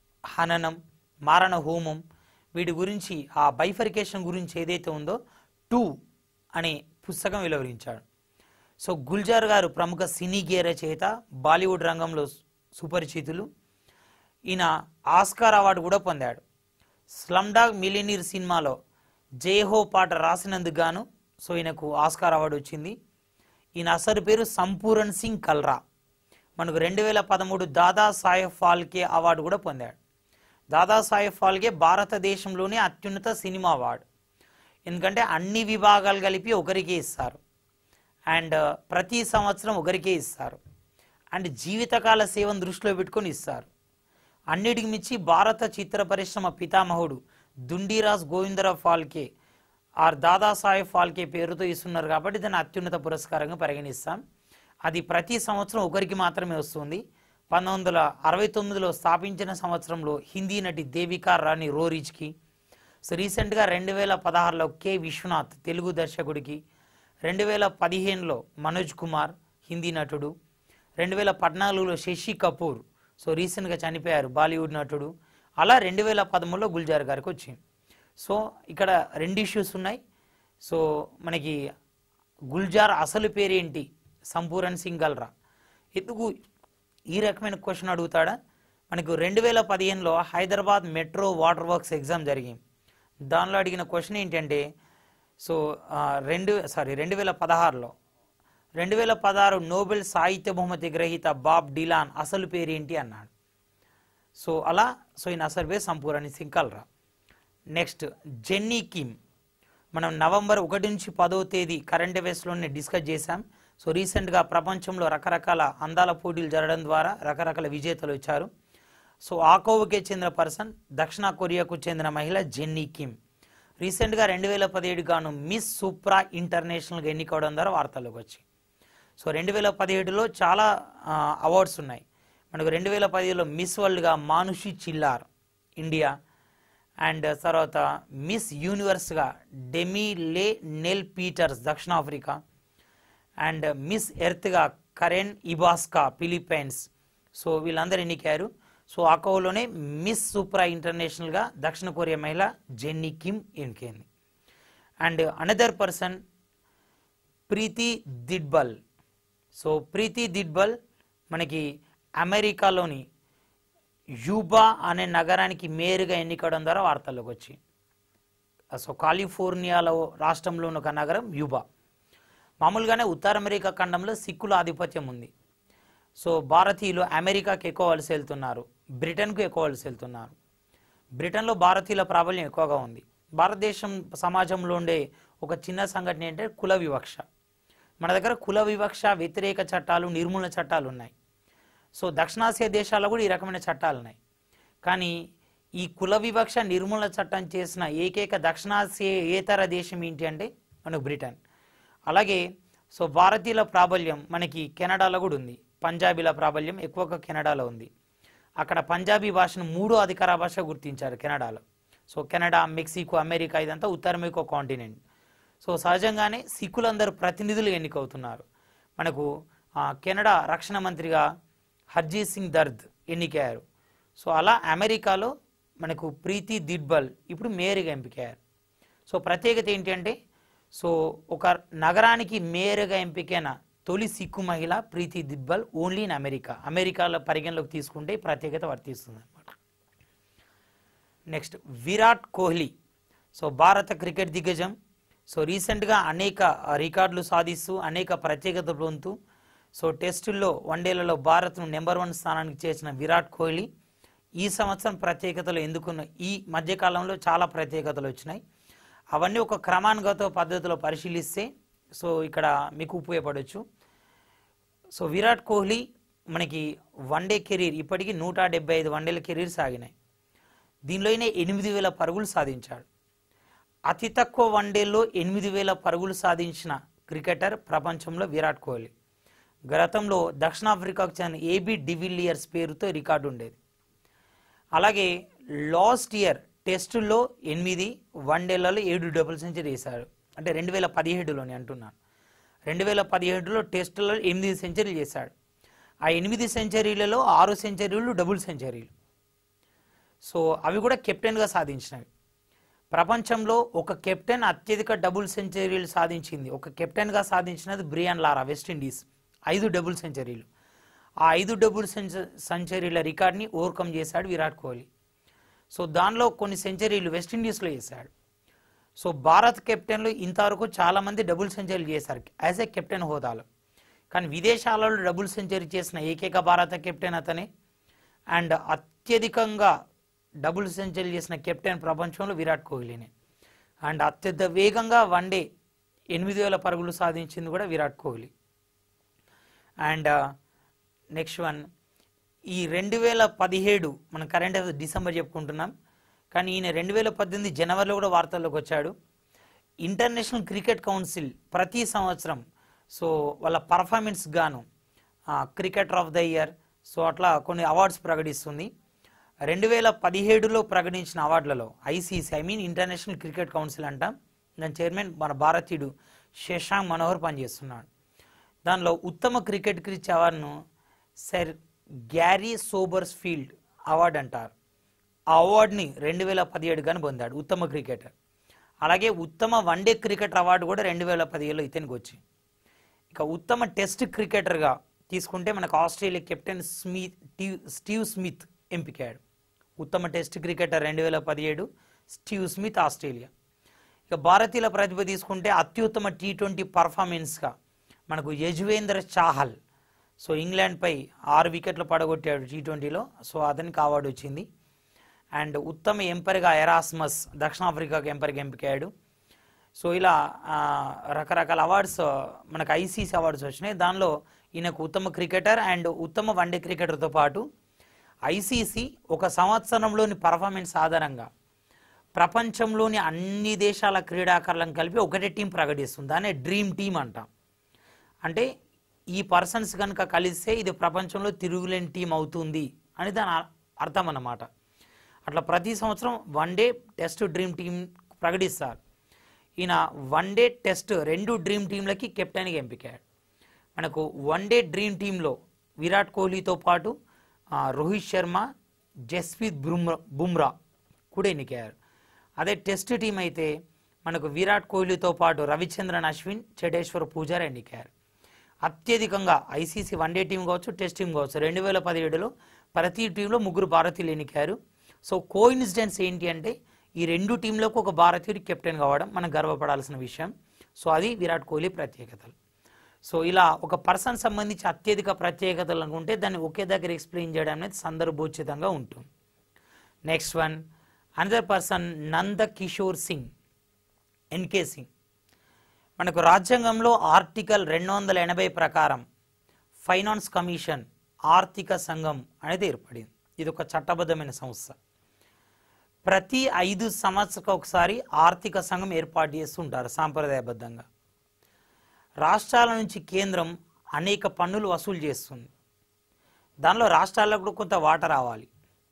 హననం మారణ హోమం వీటి గురించి ఆ బైఫరికేషన్ గురించి ఏదైతే ఉందో టూ అనే పుస్తకం వెలువరించాడు సో గుల్జార్ గారు ప్రముఖ సినీ గేయ రచయిత బాలీవుడ్ రంగంలో సు- సుపరిచితులు ఈయన ఆస్కార్ అవార్డు కూడా పొందాడు స్లమ్ డాగ్ మిలినీర్ సినిమాలో జయహో పాట రాసినందుకు గాను సో ఈయనకు ఆస్కార్ అవార్డు వచ్చింది ఈయన అసలు పేరు సంపూరణ్ సింగ్ కల్రా మనకు రెండు వేల పదమూడు దాదా సాహెబ్ ఫాల్కే అవార్డు కూడా పొందాడు దాదా సాహెబ్ ఫాల్కే భారతదేశంలోనే అత్యున్నత సినిమా అవార్డు ఎందుకంటే అన్ని విభాగాలు కలిపి ఒకరికే ఇస్తారు అండ్ ప్రతి సంవత్సరం ఒకరికే ఇస్తారు అండ్ జీవితకాల సేవను దృష్టిలో పెట్టుకొని ఇస్తారు అన్నిటికి మించి భారత చిత్ర పరిశ్రమ పితామహుడు దుండిరాజ్ గోవిందరావు ఫాల్కే ఆర్ దాదాసాహెబ్ ఫాల్కే పేరుతో ఇస్తున్నారు కాబట్టి దాన్ని అత్యున్నత పురస్కారంగా పరిగణిస్తాం అది ప్రతి సంవత్సరం ఒకరికి మాత్రమే వస్తుంది పంతొమ్మిది వందల అరవై తొమ్మిదిలో స్థాపించిన సంవత్సరంలో హిందీ నటి దేవికా రాణి రోరిజ్కి సో రీసెంట్గా రెండు వేల పదహారులో కె విశ్వనాథ్ తెలుగు దర్శకుడికి రెండు వేల పదిహేనులో మనోజ్ కుమార్ హిందీ నటుడు రెండు వేల పద్నాలుగులో శశి కపూర్ సో రీసెంట్గా చనిపోయారు బాలీవుడ్ నటుడు అలా రెండు వేల పదమూడులో గుల్జార్ గారికి వచ్చింది సో ఇక్కడ రెండు ఇష్యూస్ ఉన్నాయి సో మనకి గుల్జార్ అసలు పేరేంటి సంపూరన్ సింగ్ గల్రా ఎందుకు ఈ రకమైన క్వశ్చన్ అడుగుతాడా మనకు రెండు వేల పదిహేనులో Hyderabad metro water works exam జరిగింది దానిలో అడిగిన క్వశ్చన్ ఏంటంటే సో ఆ, రెండు సారీ రెండు వేల పదహారులో రెండు వేల పదహారు నోబెల్ సాహిత్య బహుమతి గ్రహీత బాబ్ డిలాన్ అసలు పేరేంటి అన్నాడు సో అలా సో ఈయన అసలు పేరు Sampooran Singh Kalra next Jenny Kim మనం నవంబర్ ఒకటి నుంచి పదో తేదీ కరెంట్ అఫైర్స్లోనే డిస్కస్ చేశాం సో రీసెంట్గా ప్రపంచంలో రకరకాల అందాల పోటీలు జరగడం ద్వారా రకరకాల విజేతలు వచ్చారు సో ఆ కోవకే చెందిన పర్సన్ దక్షిణ కొరియాకు చెందిన మహిళ జెన్నీ కిమ్ రీసెంట్గా రెండు వేల పదిహేడు గాను మిస్ సూప్రా ఇంటర్నేషనల్గా ఎన్నికవడం ద్వారా వార్తల్లోకి వచ్చాయి సో రెండు వేల పదిహేడులో చాలా అవార్డ్స్ ఉన్నాయి మనకు రెండు వేల పదిహేడులో మిస్ వరల్డ్గా మానుషి చిల్లార్ ఇండియా అండ్ తర్వాత మిస్ యూనివర్స్గా డెమీ లే నెల్ పీటర్స్ దక్షిణాఫ్రికా అండ్ మిస్ ఎర్త్గా కరెన్ ఇబాస్కా ఫిలిప్పైన్స్ సో వీళ్ళందరూ ఎన్నికారు సో ఆ కోవలోనే మిస్ సూప్రా ఇంటర్నేషనల్గా దక్షిణ కొరియా మహిళ జెన్నీ కిమ్ ఎన్నికైంది and another person Preeti Didbal so Preeti Didbal మనకి అమెరికాలోని యూబా అనే నగరానికి మేయర్గా ఎన్నికవడం ద్వారా వార్తల్లోకి వచ్చి సో కాలిఫోర్నియాలో రాష్ట్రంలోని ఒక నగరం యూబా మామూలుగానే ఉత్తర అమెరికా ఖండంలో సిక్కుల ఆధిపత్యం ఉంది సో భారతీయులు అమెరికాకి ఎక్కువ వలస వెళ్తున్నారు బ్రిటన్కు ఎక్కువ వలస వెళ్తున్నారు బ్రిటన్లో భారతీయుల ప్రాబల్యం ఎక్కువగా ఉంది భారతదేశం సమాజంలో ఉండే ఒక చిన్న సంఘటన ఏంటంటే కుల వివక్ష మన దగ్గర కుల వివక్ష వ్యతిరేక చట్టాలు నిర్మూలన చట్టాలు ఉన్నాయి సో దక్షిణాసియా దేశాల్లో కూడా ఈ రకమైన చట్టాలు ఉన్నాయి కానీ ఈ కుల వివక్ష నిర్మూలన చట్టం చేసిన ఏకైక దక్షిణాసియేతర దేశం ఏంటి అంటే మనకు బ్రిటన్ అలాగే సో భారతీయుల ప్రాబల్యం మనకి కెనడాలో కూడా ఉంది పంజాబీల ప్రాబల్యం ఎక్కువగా కెనడాలో ఉంది అక్కడ పంజాబీ భాషను మూడో అధికార భాష గుర్తించారు కెనడాలో సో కెనడా మెక్సికో అమెరికా ఇదంతా ఉత్తర అమెరికా కాంటినెంట్ సో సహజంగానే సిక్కులందరూ ప్రతినిధులు ఎన్నికవుతున్నారు మనకు ఆ, కెనడా రక్షణ మంత్రిగా హర్జీత్ సింగ్ దర్ద్ ఎన్నికయ్యారు సో అలా అమెరికాలో మనకు ప్రీతి దిడ్బల్ ఇప్పుడు మేయర్గా ఎంపికయ్యారు సో ప్రత్యేకత ఏంటంటే సో ఒక నగరానికి మేయర్గా ఎంపికైన తొలి సిక్కు మహిళ Preeti Dibbal only in America అమెరికాలో పరిగణలోకి తీసుకుంటే ఈ ప్రత్యేకత వర్తిస్తుంది అనమాట నెక్స్ట్ విరాట్ కోహ్లీ సో భారత క్రికెట్ దిగ్గజం సో రీసెంట్గా అనేక ఆ, రికార్డులు సాధిస్తూ అనేక ప్రత్యేకత పొందుతూ సో టెస్టుల్లో వన్డేలలో భారత్ను నెంబర్ వన్ స్థానానికి చేసిన విరాట్ కోహ్లీ ఈ సంవత్సరం ప్రత్యేకతలు ఎందుకున్న ఈ మధ్యకాలంలో చాలా ప్రత్యేకతలు వచ్చినాయి అవన్నీ ఒక క్రమానుగత పద్ధతిలో పరిశీలిస్తే సో ఇక్కడ మీకు ఉపయోగపడవచ్చు సో విరాట్ కోహ్లీ మనకి వన్డే కెరీర్ ఇప్పటికీ నూట డెబ్బై ఐదు వన్డేల కెరీర్ సాగినాయి దీనిలోనే ఎనిమిది వేల పరుగులు సాధించాడు అతి తక్కువ వన్డేల్లో ఎనిమిది వేల పరుగులు సాధించిన క్రికెటర్ ప్రపంచంలో విరాట్ కోహ్లీ గతంలో దక్షిణాఫ్రికాకు చెందిన ఏబీ డివిలియర్స్ పేరుతో రికార్డు ఉండేది అలాగే లాస్ట్ ఇయర్ టెస్టుల్లో ఎనిమిది వన్డేలలో ఏడు డబుల్ సెంచరీ వేశాడు అంటే రెండు వేల పదిహేడులోని అంటున్నాను రెండు వేల పదిహేడులో టెస్టులలో ఎనిమిది సెంచరీలు చేశాడు ఆ ఎనిమిది సెంచరీలలో ఆరు సెంచరీలు డబుల్ సెంచరీలు సో అవి కూడా కెప్టెన్గా సాధించినవి ప్రపంచంలో ఒక కెప్టెన్ అత్యధిక డబుల్ సెంచరీలు సాధించింది ఒక కెప్టెన్గా సాధించినది బ్రియాన్ లారా వెస్టిండీస్ ఐదు డబుల్ సెంచరీలు ఆ ఐదు డబుల్ సెంచ సెంచరీల రికార్డ్ని ఓవర్కమ్ చేశాడు విరాట్ కోహ్లీ సో దానిలో కొన్ని సెంచరీలు వెస్టిండీస్లో చేశాడు సో భారత్ కెప్టెన్లు ఇంతవరకు చాలామంది డబుల్ సెంచరీలు చేశారు యాజ్ ఏ కెప్టెన్ హోదాలో కానీ విదేశాలలో డబుల్ సెంచరీ చేసిన ఏకైక భారత కెప్టెన్ అతనే అండ్ అత్యధికంగా డబుల్ సెంచరీ చేసిన కెప్టెన్ ప్రపంచంలో విరాట్ కోహ్లీనే అండ్ అత్యంత వేగంగా వన్డే ఎనిమిది వేల పరుగులు సాధించింది కూడా Virat Kohli and next one ఈ రెండు వేల పదిహేడు మన కరెంట్ అఫైర్స్ డిసెంబర్ చెప్పుకుంటున్నాం కానీ ఈయన రెండు వేల పద్దెనిమిది జనవరిలో కూడా వార్తల్లోకి వచ్చాడు ఇంటర్నేషనల్ క్రికెట్ కౌన్సిల్ ప్రతి సంవత్సరం సో వాళ్ళ పర్ఫార్మెన్స్ గాను cricketer of the year so అట్లా కొన్ని అవార్డ్స్ ప్రకటిస్తుంది రెండు వేల పదిహేడులో ప్రకటించిన అవార్డులలో ICC I mean international cricket council అంటాం దాని చైర్మన్ మన భారతీయుడు శశాంక్ మనోహర్ పనిచేస్తున్నాడు దానిలో ఉత్తమ క్రికెట్కి ఇచ్చే అవార్డును sir Garry Sobers field award అంటారు ఆ అవార్డుని రెండు వేల పదిహేడు కానీ పొందాడు ఉత్తమ క్రికెటర్ అలాగే ఉత్తమ వన్డే క్రికెటర్ అవార్డు కూడా రెండు వేల పదిహేడులో ఇతనికి వచ్చింది ఇక ఉత్తమ టెస్ట్ క్రికెటర్గా తీసుకుంటే మనకు ఆస్ట్రేలియా కెప్టెన్ స్మిత్ టీవ్ స్టీవ్ స్మిత్ ఎంపికాడు ఉత్తమ టెస్ట్ క్రికెటర్ రెండు వేల పదిహేడు స్టీవ్ స్మిత్ ఆస్ట్రేలియా ఇక భారతీయుల ప్రతిభ తీసుకుంటే అత్యుత్తమ టీ ట్వంటీ పర్ఫార్మెన్స్గా మనకు యజువేంద్ర చాహల్ సో ఇంగ్లాండ్పై ఆరు వికెట్లు పడగొట్టాడు టీ ట్వంటీలో సో అతనికి అవార్డు వచ్చింది అండ్ ఉత్తమ ఎంపర్గా ఎరాస్మస్ దక్షిణాఫ్రికాకి ఎంపర్గా ఎంపికాడు సో ఇలా ఆ, రకరకాల అవార్డ్స్ మనకు ఐసీసీ అవార్డ్స్ వచ్చినాయి దానిలో ఈయనకు ఉత్తమ క్రికెటర్ అండ్ ఉత్తమ వన్డే క్రికెటర్తో పాటు ఐసీసీ ఒక సంవత్సరంలోని పర్ఫార్మెన్స్ ఆధారంగా ప్రపంచంలోని అన్ని దేశాల క్రీడాకారులను కలిపి ఒకటే టీం ప్రకటిస్తుంది దాన్ని డ్రీమ్ టీం అంటాం అంటే ఈ పర్సన్స్ కనుక కలిస్తే ఇది ప్రపంచంలో తిరుగులేని టీం అవుతుంది అని దాని అ- అర్థం అన్నమాట అట్లా ప్రతి సంవత్సరం one day test dream team ప్రకటిస్తారు ఈయన వన్ డే టెస్ట్ రెండు డ్రీమ్ టీంలకి కెప్టెన్గా ఎంపికాడు మనకు వన్ డే డ్రీమ్ టీంలో విరాట్ కోహ్లీతో పాటు ఆ, రోహిత్ శర్మ జస్ప్రీత్ బుమ్రా బుమ్రా కూడా ఎన్నికయ్యారు అదే టెస్ట్ టీం అయితే మనకు విరాట్ కోహ్లీతో పాటు రవిచంద్రన్ అశ్విన్ చెటేశ్వర్ పూజారి ఎన్నికయ్యారు అత్యధికంగా ఐసీసీ వన్ డే టీం కావచ్చు టెస్ట్ టీం కావచ్చు రెండు వేల పదిహేడులో ప్రతి టీంలో ముగ్గురు భారతీయులు ఎన్నికారు సో కోఇన్సిడెన్స్ ఏంటి అంటే ఈ రెండు టీంలకు ఒక భారతీయుడు కెప్టెన్ కావడం మనం గర్వపడాల్సిన విషయం సో అది విరాట్ కోహ్లీ ప్రత్యేకతలు సో ఇలా ఒక పర్సన్ సంబంధించి అత్యధిక ప్రత్యేకతలు అనుకుంటే దాన్ని ఒకే దగ్గర ఎక్స్ప్లెయిన్ చేయడం అనేది సందర్భోచితంగా ఉంటుంది next one another person Nanda Kishore Singh NK Singh మనకు రాజ్యాంగంలో ఆర్టికల్ రెండు వందల ఎనభై ప్రకారం ఫైనాన్స్ కమిషన్ ఆర్థిక సంఘం అనేది ఏర్పడింది ఇది ఒక చట్టబద్ధమైన సంస్థ ప్రతి ఐదు సంవత్సరాలకు ఒకసారి ఆర్థిక సంఘం ఏర్పాటు చేస్తుంటారు సాంప్రదాయబద్ధంగా రాష్ట్రాల నుంచి కేంద్రం అనేక పన్నులు వసూలు చేస్తుంది దానిలో రాష్ట్రాలకు కూడా కొంత వాటా రావాలి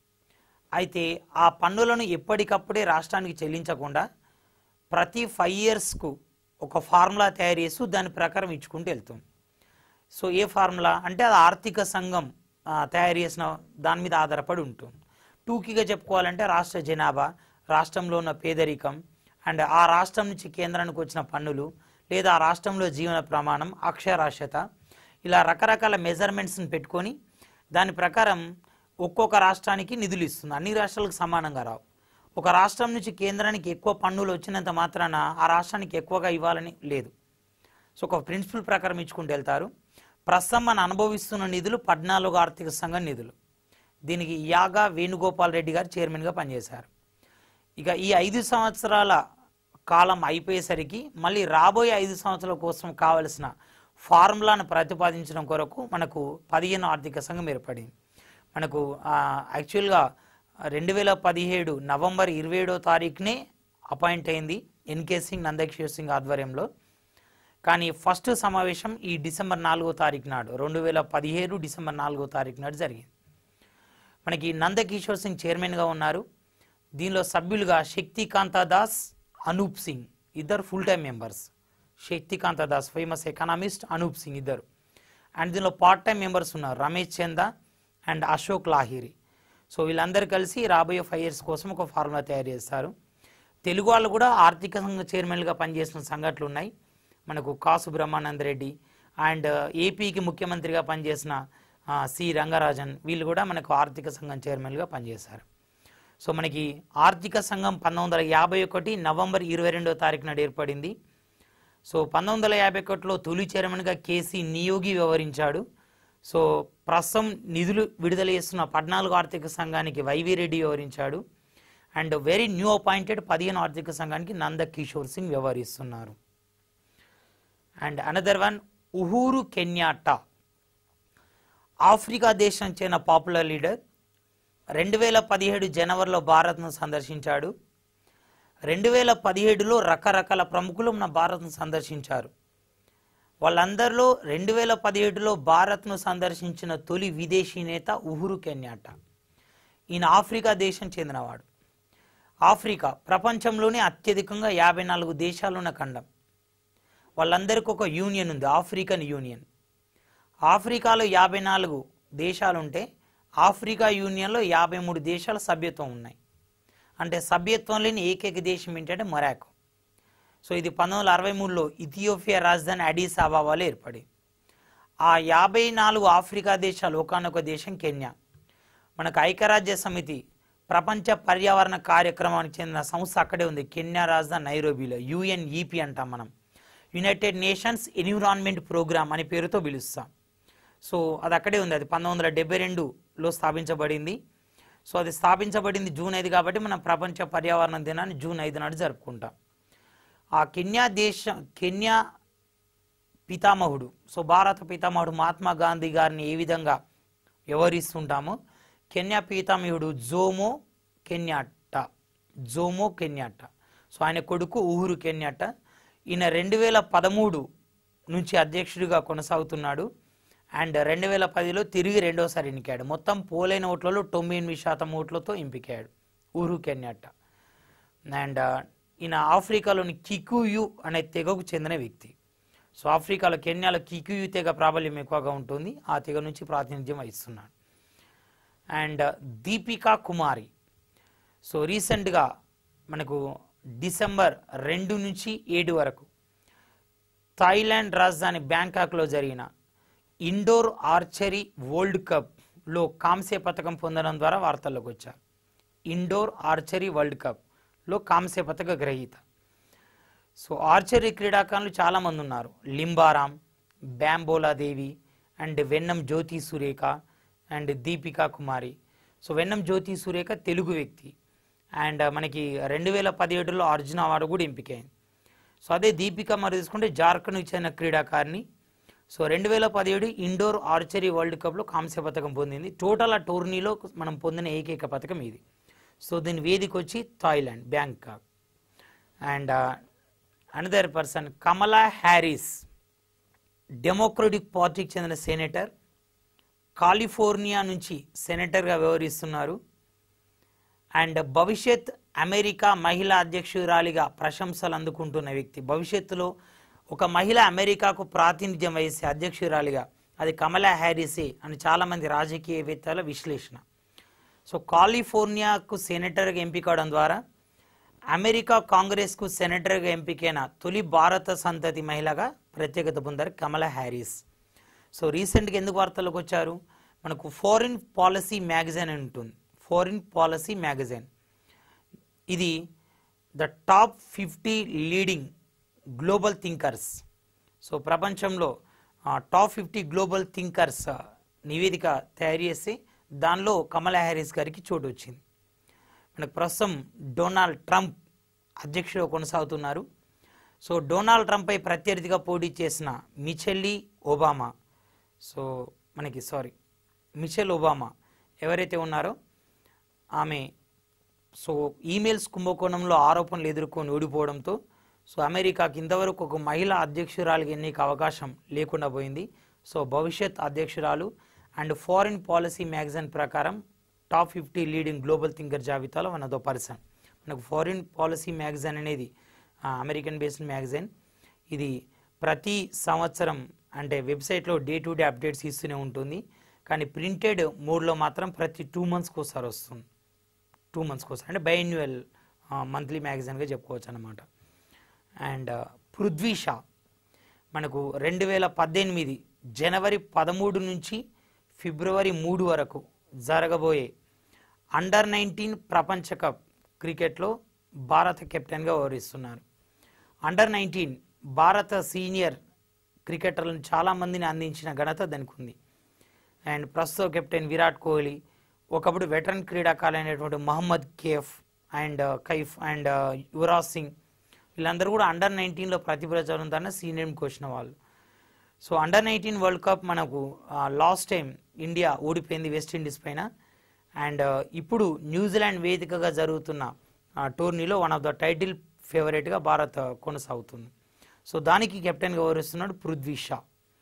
అయితే ఆ పన్నులను ఎప్పటికప్పుడే రాష్ట్రానికి చెల్లించకుండా ప్రతి ఫైవ్ ఇయర్స్కు ఒక ఫార్ములా తయారు చేస్తూ దాని ప్రకారం ఇచ్చుకుంటూ వెళ్తుంది సో ఏ ఫార్ములా అంటే అది ఆర్థిక సంఘం ఆ, తయారు చేసిన దాని మీద ఆధారపడి ఉంటుంది టూకీగా చెప్పుకోవాలంటే రాష్ట్ర జనాభా రాష్ట్రంలో ఉన్న పేదరికం అండ్ ఆ రాష్ట్రం నుంచి కేంద్రానికి వచ్చిన పన్నులు లేదా ఆ రాష్ట్రంలో జీవన ప్రమాణం అక్షరాస్యత ఇలా రకరకాల మెజర్మెంట్స్ని పెట్టుకొని దాని ప్రకారం ఒక్కొక్క రాష్ట్రానికి నిధులు ఇస్తుంది అన్ని రాష్ట్రాలకు సమానంగా రావు ఒక రాష్ట్రం నుంచి కేంద్రానికి ఎక్కువ పన్నులు వచ్చినంత మాత్రాన ఆ రాష్ట్రానికి ఎక్కువగా ఇవ్వాలని లేదు సో ఒక ప్రిన్సిపల్ ప్రకారం ఇచ్చుకుంటూ వెళ్తారు ప్రస్తుతం మనం అనుభవిస్తున్న నిధులు పద్నాలుగు ఆర్థిక సంఘం నిధులు దీనికి యాగా వేణుగోపాల్ రెడ్డి గారు చైర్మన్గా పనిచేశారు ఇక ఈ ఐదు సంవత్సరాల కాలం అయిపోయేసరికి మళ్ళీ రాబోయే ఐదు సంవత్సరాల కోసం కావలసిన ఫార్ములాను ప్రతిపాదించడం కొరకు మనకు పదిహేను ఆర్థిక సంఘం ఏర్పడింది మనకు ఆ, యాక్చువల్గా రెండు వేల పదిహేడు నవంబర్ ఇరవై ఏడో తారీఖునే అపాయింట్ అయింది ఎన్కే సింగ్ నందకిషోర్ సింగ్ ఆధ్వర్యంలో కానీ ఫస్ట్ సమావేశం ఈ డిసెంబర్ నాలుగో తారీఖు నాడు రెండు వేల పదిహేడు డిసెంబర్ నాలుగో తారీఖు నాడు జరిగింది మనకి నందకిషోర్ సింగ్ చైర్మన్గా ఉన్నారు దీనిలో సభ్యులుగా శక్తికాంత దాస్ అనూప్ సింగ్ ఇద్దరు full time members Shaktikanta Das famous economist Anoop Singh ఇద్దరు అండ్ దీనిలో పార్ట్ టైం మెంబర్స్ ఉన్నారు రమేష్ చంద అండ్ అశోక్ లాహిరి సో వీళ్ళందరూ కలిసి రాబోయే ఫైవ్ ఇయర్స్ కోసం ఒక ఫార్ములా తయారు చేస్తారు తెలుగు వాళ్ళు కూడా ఆర్థిక సంఘ చైర్మన్గా పనిచేసిన సంఘటనలు ఉన్నాయి మనకు కాసు బ్రహ్మానంద రెడ్డి అండ్ ఏపీకి ముఖ్యమంత్రిగా పనిచేసిన ఆ, సి రంగరాజన్ వీళ్ళు కూడా మనకు ఆర్థిక సంఘం చైర్మన్గా పనిచేశారు సో మనకి ఆర్థిక సంఘం పంతొమ్మిది వందల యాభై ఒకటి నవంబర్ ఇరవై రెండో తారీఖు నాడు ఏర్పడింది సో పంతొమ్మిది వందల యాభై ఒకటిలో తొలి చైర్మన్గా కేసీ నియోగి వ్యవహరించాడు సో ప్రస్తుతం నిధులు విడుదల చేస్తున్న పద్నాలుగు ఆర్థిక సంఘానికి వైవి రెడ్డి వ్యవహరించాడు అండ్ వెరీ న్యూ అపాయింటెడ్ పదిహేను ఆర్థిక సంఘానికి నంద కిషోర్ సింగ్ వ్యవహరిస్తున్నారు and another one Uhuru Kenyatta Africa దేశం చెందిన పాపులర్ లీడర్ రెండు వేల పదిహేడు జనవరిలో భారత్ను సందర్శించాడు రెండు వేల పదిహేడులో రకరకాల ప్రముఖులు మన భారత్ను సందర్శించారు వాళ్ళందరిలో రెండు వేల పదిహేడులో భారత్ను సందర్శించిన తొలి విదేశీ నేత ఉహురు కెన్యాటా ఈయన ఆఫ్రికా దేశం చెందినవాడు ఆఫ్రికా ప్రపంచంలోనే అత్యధికంగా యాభై నాలుగు దేశాలున్న ఖండం వాళ్ళందరికీ ఒక యూనియన్ ఉంది ఆఫ్రికన్ యూనియన్ ఆఫ్రికాలో యాభై నాలుగు దేశాలుంటే ఆఫ్రికా యూనియన్లో యాభై మూడు దేశాల సభ్యత్వం ఉన్నాయి అంటే సభ్యత్వం లేని ఏకైక దేశం ఏంటంటే మొరాకో సో ఇది పంతొమ్మిది వందల అరవై మూడులో ఇథియోపియా రాజధాని అడీస్ అబాబాలో ఏర్పడింది ఆ యాభై నాలుగు ఆఫ్రికా దేశాలు ఒకనొక దేశం కెన్యా మనకు ఐక్యరాజ్య సమితి ప్రపంచ పర్యావరణ కార్యక్రమానికి చెందిన సంస్థ అక్కడే ఉంది కెన్యా రాజధాని నైరోబీలో యుఎన్ఈపి అంటాం మనం యునైటెడ్ నేషన్స్ ఎన్విరాన్మెంట్ ప్రోగ్రామ్ అనే పేరుతో పిలుస్తాం సో అది అక్కడే ఉంది అది పంతొమ్మిది వందల డెబ్బై రెండులో స్థాపించబడింది సో అది స్థాపించబడింది జూన్ ఐదు కాబట్టి మనం ప్రపంచ పర్యావరణ దినాన్ని జూన్ ఐదు నాడు జరుపుకుంటాం ఆ కెన్యా దేశం కెన్యా పితామహుడు సో భారత పితామహుడు మహాత్మా గాంధీ గారిని ఏ విధంగా వ్యవహరిస్తుంటామో కెన్యా పితామహుడు Jomo Kenyatta Jomo Kenyatta so ఆయన కొడుకు ఊహురు కెన్యాట్ట ఈయన రెండు వేల పదమూడు నుంచి అధ్యక్షుడిగా కొనసాగుతున్నాడు అండ్ రెండు వేల పదిలో తిరిగి రెండోసారి ఎన్నికాడు మొత్తం పోలైన ఓట్లలో తొంభై ఎనిమిది శాతం ఓట్లతో ఎంపికాడు ఊరు కెన్యాట్ట అండ్ ఈయన ఆఫ్రికాలోని కికుయు అనే తెగకు చెందిన వ్యక్తి సో ఆఫ్రికాలో కెన్యాలో కికుయు తెగ ప్రాబల్యం ఎక్కువగా ఉంటుంది ఆ తెగ నుంచి ప్రాతినిధ్యం వహిస్తున్నాడు అండ్ దీపికా కుమారి సో రీసెంట్గా మనకు డిసెంబర్ రెండు నుంచి ఏడు వరకు థాయిలాండ్ రాజధాని బ్యాంకాక్లో జరిగిన ఇండోర్ ఆర్చరీ వరల్డ్ కప్లో కాంస్య పథకం పొందడం ద్వారా వార్తల్లోకి వచ్చారు ఇండోర్ ఆర్చరీ వరల్డ్ కప్లో కాంస్య పథక గ్రహీత సో ఆర్చరీ క్రీడాకారులు చాలామంది ఉన్నారు Limbaram Bombayla Devi and Vennam Jyothi Surekha and Deepika Kumari so Vennam Jyothi Surekha Telugu వ్యక్తి అండ్ మనకి రెండు వేల పదిహేడులో అర్జున అవార్డు కూడా ఎంపికైంది సో అదే దీపిక మరి తీసుకుంటే జార్ఖండ్కి చెందిన క్రీడాకారిణి సో రెండు వేల పదిహేడు ఇండోర్ ఆర్చరీ వరల్డ్ కప్లో కాంస్య పథకం పొందింది టోటల్ ఆ టోర్నీలో మనం పొందిన ఏకైక పథకం ఇది సో దీని వేదిక వచ్చి Thailand Bangkok and another person Kamala Harris democratic పార్టీకి చెందిన సెనేటర్ కాలిఫోర్నియా నుంచి సెనేటర్గా వ్యవహరిస్తున్నారు అండ్ భవిష్యత్ అమెరికా మహిళా అధ్యక్షురాలిగా ప్రశంసలు అందుకుంటున్న వ్యక్తి భవిష్యత్తులో ఒక మహిళ అమెరికాకు ప్రాతినిధ్యం వహించే అధ్యక్షురాలిగా అది కమలా హ్యారిసే అని చాలామంది రాజకీయవేత్తల విశ్లేషణ సో కాలిఫోర్నియాకు సెనేటర్గా ఎంపికవడం ద్వారా అమెరికా కాంగ్రెస్కు సెనేటర్గా ఎంపికైన తొలి భారత సంతతి మహిళగా ప్రత్యేకత పొందారు కమలా హ్యారిస్ సో రీసెంట్గా ఎందుకు వార్తలకు వచ్చారు మనకు ఫారిన్ పాలసీ మ్యాగజైన్ అని ఉంటుంది ఫారిన్ పాలసీ మ్యాగజైన్ ఇది the top fifty leading global thinkers so ప్రపంచంలో టాప్ ఫిఫ్టీ గ్లోబల్ థింకర్స్ నివేదిక తయారు చేసి దానిలో కమలా హ్యారిస్ గారికి చోటు వచ్చింది మనకు ప్రస్తుతం డొనాల్డ్ ట్రంప్ అధ్యక్షుడు కొనసాగుతున్నారు సో డొనాల్డ్ ట్రంప్పై ప్రత్యర్థిగా పోటీ చేసిన మిచెల్లీ ఒబామా సో మనకి సారీ మిచెల్ ఒబామా ఎవరైతే ఉన్నారో ఆమె సో ఈమెయిల్స్ కుంభకోణంలో ఆరోపణలు ఎదుర్కొని ఓడిపోవడంతో సో అమెరికాకి ఇంతవరకు ఒక మహిళా అధ్యక్షురాలికి ఎన్నిక అవకాశం లేకుండా పోయింది సో భవిష్యత్ అధ్యక్షురాలు అండ్ ఫారిన్ పాలసీ మ్యాగజైన్ ప్రకారం top fifty leading global thinker జాబితాలో వన్ ఆఫ్ ద పర్సన్ మనకు ఫారిన్ పాలసీ మ్యాగజైన్ అనేది అమెరికన్ బేస్డ్ మ్యాగజైన్ ఇది ప్రతి సంవత్సరం అంటే వెబ్సైట్లో డే టు డే అప్డేట్స్ ఇస్తూనే ఉంటుంది కానీ ప్రింటెడ్ మోడ్లో మాత్రం ప్రతి టూ మంత్స్కి ఒకసారి వస్తుంది టూ మంత్స్కి ఒకసారి అంటే బైన్యువల్ మంత్లీ మ్యాగజైన్గా చెప్పుకోవచ్చు అనమాట అండ్ పృథ్వీ షా మనకు రెండు వేల పద్దెనిమిది జనవరి పదమూడు నుంచి ఫిబ్రవరి మూడు వరకు జరగబోయే అండర్ నైన్టీన్ ప్రపంచ కప్ క్రికెట్లో భారత కెప్టెన్గా వ్యవహరిస్తున్నారు అండర్ నైన్టీన్ భారత సీనియర్ క్రికెటర్లను చాలామందిని అందించిన ఘనత దానికి ఉంది అండ్ ప్రస్తుత కెప్టెన్ విరాట్ కోహ్లీ ఒకప్పుడు వెటరన్ క్రీడాకారులైనటువంటి మహమ్మద్ కేఫ్ అండ్ కైఫ్ అండ్ యువరాజ్ సింగ్ వీళ్ళందరూ కూడా అండర్ నైన్టీన్లో ప్రతిభ చదువుతారని సీనియర్కి వచ్చిన వాళ్ళు so under nineteen world cup మనకు లాస్ట్ టైం ఇండియా ఓడిపోయింది వెస్టిండీస్ పైన అండ్ ఇప్పుడు న్యూజిలాండ్ వేదికగా జరుగుతున్న టోర్నీలో వన్ ఆఫ్ ద టైటిల్ ఫేవరెట్గా భారత్ కొనసాగుతుంది సో దానికి కెప్టెన్గా వ్యవహరిస్తున్నాడు Prithvi Shaw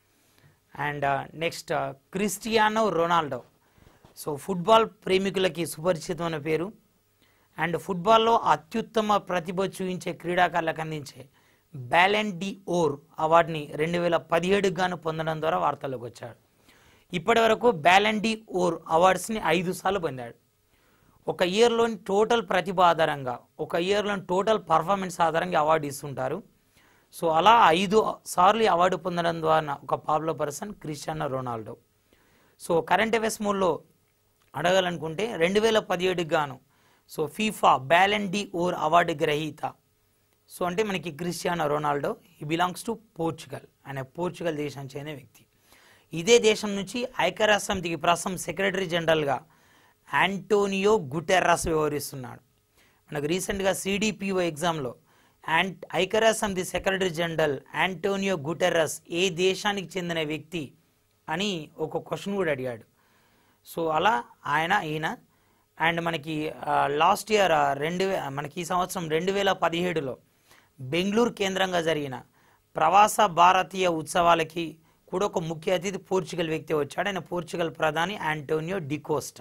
and next Cristiano Ronaldo so football ప్రేమికులకి సుపరిచితమైన పేరు అండ్ ఫుట్బాల్లో అత్యుత్తమ ప్రతిభ చూపించే క్రీడాకారులకు అందించే బ్యాలెన్ డి ఓర్ అవార్డుని రెండు వేల పదిహేడుకు గాను పొందడం ద్వారా వార్తల్లోకి వచ్చాడు ఇప్పటి వరకు బ్యాలెన్ డి ఓర్ అవార్డ్స్ని ఐదు సార్లు పొందాడు ఒక ఇయర్లోని టోటల్ ప్రతిభ ఆధారంగా ఒక ఇయర్లోని టోటల్ పర్ఫార్మెన్స్ ఆధారంగా అవార్డు ఇస్తుంటారు సో అలా ఐదు సార్లు ఈ అవార్డు పొందడం ద్వారా ఒక popular person Cristiano Ronaldo so current affairs మోడ్లో అడగాలనుకుంటే రెండు వేల పదిహేడుకి గాను so FIFA Ballon d'Or award గ్రహీత సో అంటే మనకి క్రిస్టియానో రొనాల్డో ఈ బిలాంగ్స్ టు పోర్చుగల్ ఆయన పోర్చుగల్ దేశం చెందిన వ్యక్తి ఇదే దేశం నుంచి ఐక్యరాజ్య సమితికి ప్రస్తుతం సెక్రటరీ జనరల్గా యాంటోనియో గుటెర్రాస్ వ్యవహరిస్తున్నాడు మనకు రీసెంట్గా సిడిపిఓ ఎగ్జామ్లో యాంట్ ఐక్యరాజ్య సమితి సెక్రటరీ జనరల్ యాంటోనియో గుటెర్రస్ ఏ దేశానికి చెందిన వ్యక్తి అని ఒక క్వశ్చన్ కూడా అడిగాడు సో అలా ఆయన ఈయన అండ్ మనకి లాస్ట్ ఇయర్ రెండు వే మనకి ఈ సంవత్సరం రెండు వేల పదిహేడులో బెంగళూరు కేంద్రంగా జరిగిన ప్రవాస భారతీయ ఉత్సవాలకి కూడా ఒక ముఖ్య అతిథి పోర్చుగల్ వ్యక్తి వచ్చాడు ఆయన పోర్చుగల్ ప్రధాని యాంటోనియో డికోస్టా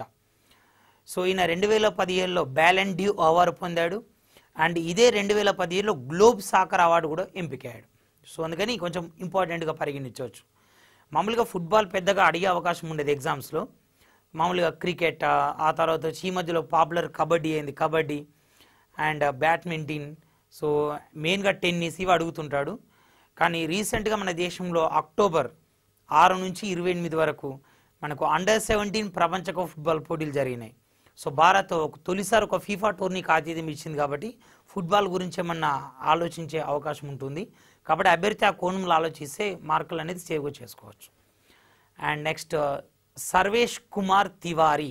సో ఈయన రెండు వేల పదిహేడులో బ్యాలెన్ డ్యూ అవార్డు పొందాడు అండ్ ఇదే రెండు వేల పదిహేడులో గ్లోబ్ సాకర్ అవార్డు కూడా ఎంపికయ్యాడు సో అందుకని కొంచెం ఇంపార్టెంట్గా పరిగణించవచ్చు మామూలుగా ఫుట్బాల్ పెద్దగా అడిగే అవకాశం ఉండేది ఎగ్జామ్స్లో మామూలుగా క్రికెట్ ఆ తర్వాత వచ్చి ఈ మధ్యలో పాపులర్ కబడ్డీ అయింది కబడ్డీ అండ్ బ్యాడ్మింటన్ సో మెయిన్గా టెన్నిస్ ఇవి అడుగుతుంటాడు కానీ రీసెంట్గా మన దేశంలో అక్టోబర్ ఆరు నుంచి ఇరవై ఎనిమిది వరకు మనకు అండర్ సెవెంటీన్ ప్రపంచ కప్ ఫుట్బాల్ పోటీలు జరిగినాయి సో భారత్ ఒక తొలిసారి ఒక ఫీఫా టోర్నీకి ఆతిథ్యం ఇచ్చింది కాబట్టి ఫుట్బాల్ గురించి ఏమన్నా ఆలోచించే అవకాశం ఉంటుంది కాబట్టి అభ్యర్థి ఆ కోణంలో ఆలోచిస్తే మార్కులు అనేది సేవ్ చేసుకోవచ్చు and next Sarvesh Kumar Tiwari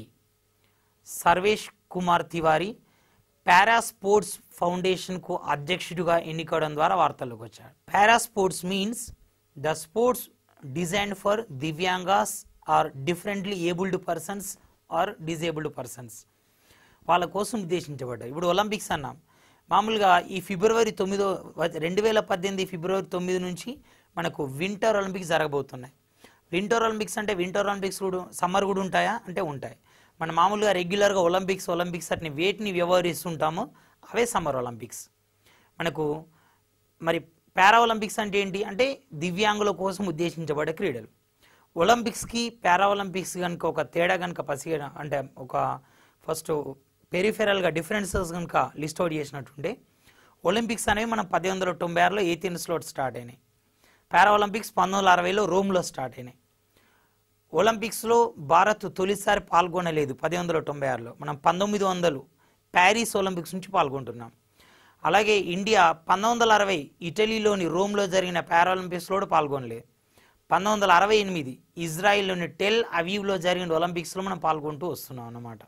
Sarvesh Kumar Tiwari para sports ఫౌండేషన్కు అధ్యక్షుడిగా ఎన్నికవడం ద్వారా వార్తల్లోకి వచ్చాడు para sports means the sports design for divyangs or differently abled persons or disabled persons వాళ్ళ కోసం ఉద్దేశించబడ్డాయి ఇప్పుడు ఒలింపిక్స్ అన్నాం మామూలుగా ఈ ఫిబ్రవరి తొమ్మిదో రెండు వేల పద్దెనిమిది ఫిబ్రవరి తొమ్మిది నుంచి మనకు వింటర్ ఒలింపిక్స్ జరగబోతున్నాయి వింటర్ ఒలింపిక్స్ అంటే వింటర్ ఒలింపిక్స్ కూడా సమ్మర్ కూడా ఉంటాయా అంటే ఉంటాయి మనం మామూలుగా రెగ్యులర్గా ఒలింపిక్స్ ఒలింపిక్స్ అట్ని వేటిని వ్యవహరిస్తుంటామో అవే సమ్మర్ ఒలింపిక్స్ మనకు మరి పారా ఒలింపిక్స్ అంటే ఏంటి అంటే దివ్యాంగుల కోసం ఉద్దేశించబడే క్రీడలు ఒలింపిక్స్కి పారా ఒలింపిక్స్ కనుక ఒక తేడా కనుక పసి అంటే ఒక ఫస్ట్ పెరిఫెరల్గా డిఫరెన్సెస్ కనుక లిస్ట్ అవుట్ చేసినట్టుంటే ఒలింపిక్స్ అనేవి మనం పద్దెనిమిది వందల తొంభై ఆరులో ఎయితీన్స్లో స్టార్ట్ అయినాయి పారా ఒలింపిక్స్ పంతొమ్మిది వందల అరవైలో రోమ్లో స్టార్ట్ అయినాయి ఒలింపిక్స్లో భారత్ తొలిసారి పాల్గొనలేదు పది వందల తొంభై ఆరులో మనం పంతొమ్మిది వందలు ప్యారిస్ ఒలింపిక్స్ నుంచి పాల్గొంటున్నాం అలాగే ఇండియా పంతొమ్మిది వందల అరవై ఇటలీలోని రోమ్లో జరిగిన పారాలింపిక్స్లో కూడా పాల్గొనలేదు పంతొమ్మిది వందల అరవై ఎనిమిది ఇజ్రాయిల్లోని టెల్ అవీవ్లో జరిగిన ఒలింపిక్స్లో మనం పాల్గొంటూ వస్తున్నాం అన్నమాట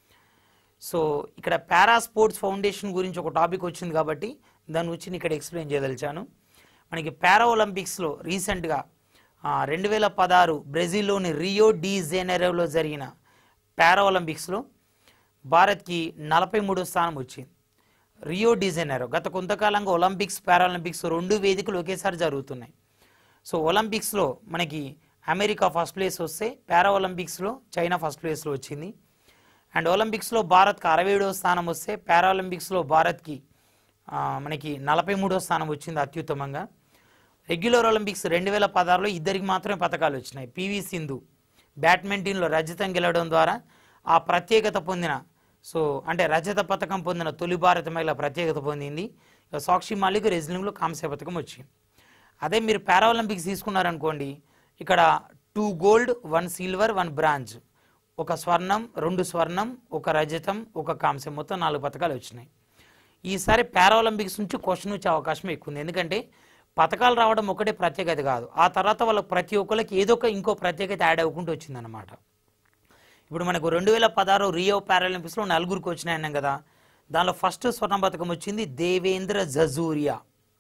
సో ఇక్కడ పారా స్పోర్ట్స్ ఫౌండేషన్ గురించి ఒక టాపిక్ వచ్చింది కాబట్టి దాని గురించి నేను ఇక్కడ ఎక్స్ప్లెయిన్ చేయదలిచాను మనకి పారా ఒలింపిక్స్లో రీసెంట్గా రెండు వేల పదహారు బ్రెజిల్లోని రియో డి జెనెరోలో జరిగిన పారా ఒలింపిక్స్లో భారత్కి నలభై మూడో స్థానం వచ్చింది రియో డి జెనెరో గత కొంతకాలంగా ఒలింపిక్స్ పారాలింపిక్స్ రెండు వేదికలు ఒకేసారి జరుగుతున్నాయి సో ఒలింపిక్స్లో మనకి అమెరికా ఫస్ట్ ప్లేస్ వస్తే పారా ఒలింపిక్స్లో చైనా ఫస్ట్ ప్లేస్లో వచ్చింది అండ్ ఒలింపిక్స్లో భారత్కి అరవై ఏడవ స్థానం వస్తే పారాలింపిక్స్లో భారత్కి ఆ, మనకి నలభై మూడో స్థానం వచ్చింది అత్యుత్తమంగా రెగ్యులర్ ఒలింపిక్స్ రెండు వేల పదహారులో ఇద్దరికి మాత్రమే పథకాలు వచ్చినాయి పివి సింధు బ్యాడ్మింటన్లో రజతం గెలవడం ద్వారా ఆ ప్రత్యేకత పొందిన సో అంటే రజత పథకం పొందిన తొలి భారత మహిళ ప్రత్యేకత పొందింది ఇక సాక్షి మాలిక్ రెజ్లింగ్లో కాంస్య పథకం వచ్చింది అదే మీరు పారాలింపిక్స్ తీసుకున్నారనుకోండి ఇక్కడ two gold one silver one bronze ఒక స్వర్ణం రెండు స్వర్ణం ఒక రజతం ఒక కాంస్యం మొత్తం నాలుగు పథకాలు వచ్చినాయి ఈసారి పారాలింపిక్స్ నుంచి క్వశ్చన్ వచ్చే అవకాశం ఎక్కువ ఉంది ఎందుకంటే పథకాలు రావడం ఒకటే ప్రత్యేకత కాదు ఆ తర్వాత వాళ్ళకి ప్రతి ఒక్కరికి ఏదో ఒక ఇంకో ప్రత్యేకత యాడ్ అవ్వకుంటూ వచ్చిందనమాట ఇప్పుడు మనకు రెండు వేల పదహారు రియో పారాలింపిక్స్లో నలుగురికి వచ్చినాయన్నాం కదా దానిలో ఫస్ట్ స్వర్ణ పథకం వచ్చింది దేవేంద్ర జజూరియా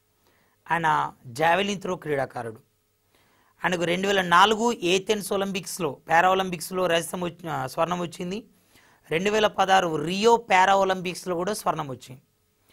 ఆయన జావెలిన్ త్రో క్రీడాకారుడు ఆయనకు రెండు వేల నాలుగు ఏథెన్స్ ఒలింపిక్స్లో పారా ఒలింపిక్స్లో రజతం వచ్చి ఆ, స్వర్ణం వచ్చింది రెండు వేల పదహారు రియో పారా ఒలింపిక్స్లో కూడా స్వర్ణం వచ్చింది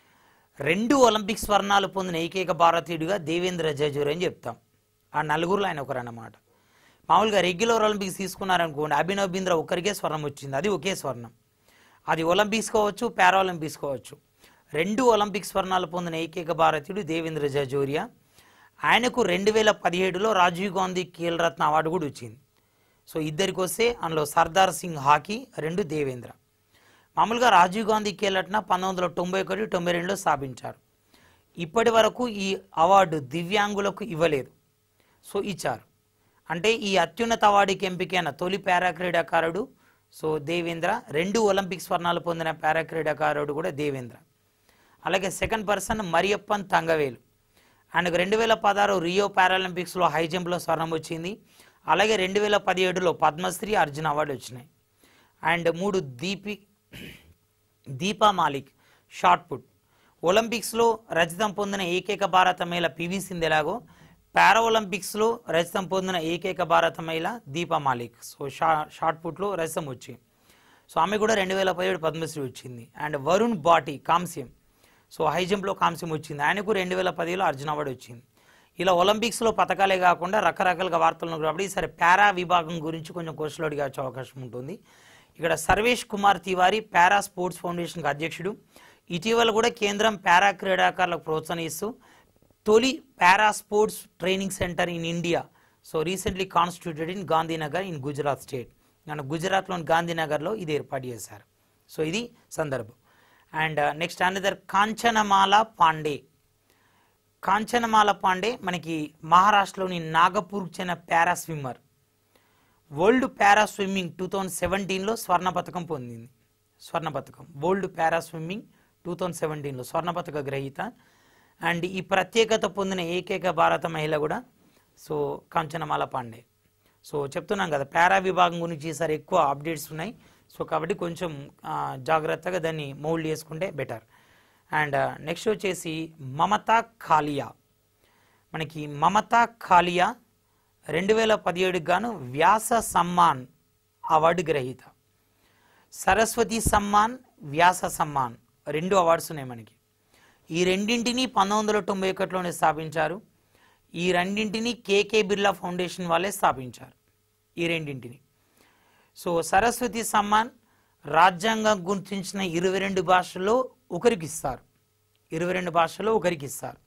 రెండు ఒలింపిక్ స్వర్ణాలు పొందిన ఏకైక భారతీయుడిగా దేవేంద్ర జజూర్ అని చెప్తాం ఆ నలుగురులో ఆయన ఒకరు అన్నమాట మామూలుగా రెగ్యులర్ ఒలింపిక్స్ తీసుకున్నారనుకోండి అభినవ్ బింద్రా ఒక్కరికే స్వర్ణం వచ్చింది అది ఒకే స్వర్ణం అది ఒలింపిక్స్ కావచ్చు పారా ఒలింపిక్స్ కావచ్చు రెండు ఒలింపిక్ స్వర్ణాలు పొందిన ఏకైక భారతీయుడు దేవేంద్ర జజోరియా ఆయనకు రెండు వేల పదిహేడులో రాజీవ్ గాంధీ ఖేల్రత్న అవార్డు కూడా వచ్చింది సో ఇద్దరికి వస్తే అందులో సర్దార్ సింగ్ హాకీ రెండు దేవేంద్ర మామూలుగా రాజీవ్ గాంధీ ఖేలట్న పంతొమ్మిది వందల తొంభై ఒకటి తొంభై రెండులో స్థాపించారు ఇప్పటి వరకు ఈ అవార్డు దివ్యాంగులకు ఇవ్వలేదు సో ఇచ్చారు అంటే ఈ అత్యున్నత అవార్డుకి ఎంపికైన తొలి పారా క్రీడాకారుడు సో దేవేంద్ర రెండు ఒలింపిక్ స్వర్ణాలు పొందిన పారా క్రీడాకారుడు కూడా దేవేంద్ర అలాగే సెకండ్ పర్సన్ మరియప్పన్ తంగవేలు ఆయనకు రెండు వేల పదహారు రియో పారాలింపిక్స్లో హై జంప్లో స్వర్ణం వచ్చింది అలాగే రెండు వేల పదిహేడులో పద్మశ్రీ అర్జున్ అవార్డు వచ్చినాయి అండ్ మూడు దీపి దీపా మాలిక్ షార్ట్ పుట్ ఒలింపిక్స్లో రజతం పొందిన ఏకైక భారత మహిళ పివి సింధు ఎలాగో పారా ఒలింపిక్స్లో రజతం పొందిన ఏకైక భారత మహిళ దీపా మాలిక్ సో షా షార్ట్ పుట్లో రజతం వచ్చింది సో ఆమె కూడా రెండు వేల పదిహేడు పద్మశ్రీ వచ్చింది అండ్ వరుణ్ బాటి కాంస్యం సో హై జంప్లో కాంస్యం వచ్చింది ఆయనకు రెండు వేల పదిలో అర్జున్ అవార్డు వచ్చింది ఇలా ఒలింపిక్స్లో పథకాలే కాకుండా రకరకాలుగా వార్తలు ఉన్నాయి కాబట్టి ఈసారి పారా విభాగం గురించి కొంచెం క్వశ్చన్లు అడిగే అవకాశం ఉంటుంది ఇక్కడ సర్వేష్ కుమార్ తివారీ పారా స్పోర్ట్స్ ఫౌండేషన్కి అధ్యక్షుడు ఇటీవల కూడా కేంద్రం పారా క్రీడాకారులకు ప్రోత్సహిస్తూ తొలి para sports training centre in India so recently constituted in Gandhinagar in Gujarat state మన గుజరాత్లోని గాంధీనగర్లో ఇది ఏర్పాటు చేశారు సో ఇది సందర్భం and next another Kanchanmala Pande Kanchanmala Pande మనకి మహారాష్ట్రలోని నాగపూర్కి చెందిన para swimmer world para swimming two thousand సెవెంటీన్లో స్వర్ణ పథకం పొందింది స్వర్ణ పథకం world para swimming two thousand సెవెంటీన్లో స్వర్ణ పథక గ్రహీత అండ్ ఈ ప్రత్యేకత పొందిన ఏకైక భారత మహిళ కూడా సో కాంచనమాల పాండే సో చెప్తున్నాం కదా పారా విభాగం గురించి ఈసారి ఎక్కువ అప్డేట్స్ ఉన్నాయి సో కాబట్టి కొంచెం ఆ, జాగ్రత్తగా దాన్ని మౌల్డ్ చేసుకుంటే బెటర్ అండ్ నెక్స్ట్ వచ్చేసి మమతా ఖాలియా మనకి మమతా ఖాలియా రెండు వేల పదిహేడుకి గాను వ్యాస సమ్మాన్ అవార్డు గ్రహీత సరస్వతి సమ్మాన్ వ్యాస సమ్మాన్ రెండు అవార్డ్స్ ఉన్నాయి మనకి ఈ రెండింటిని పంతొమ్మిది వందల తొంభై ఒకటిలోనే స్థాపించారు ఈ రెండింటిని కేకే బిర్లా ఫౌండేషన్ వాళ్ళే స్థాపించారు ఈ రెండింటిని సో సరస్వతి సమ్మాన్ రాజ్యాంగం గుర్తించిన ఇరవై రెండు భాషల్లో ఒకరికి ఇస్తారు ఇరవై రెండు భాషల్లో ఒకరికి ఇస్తారు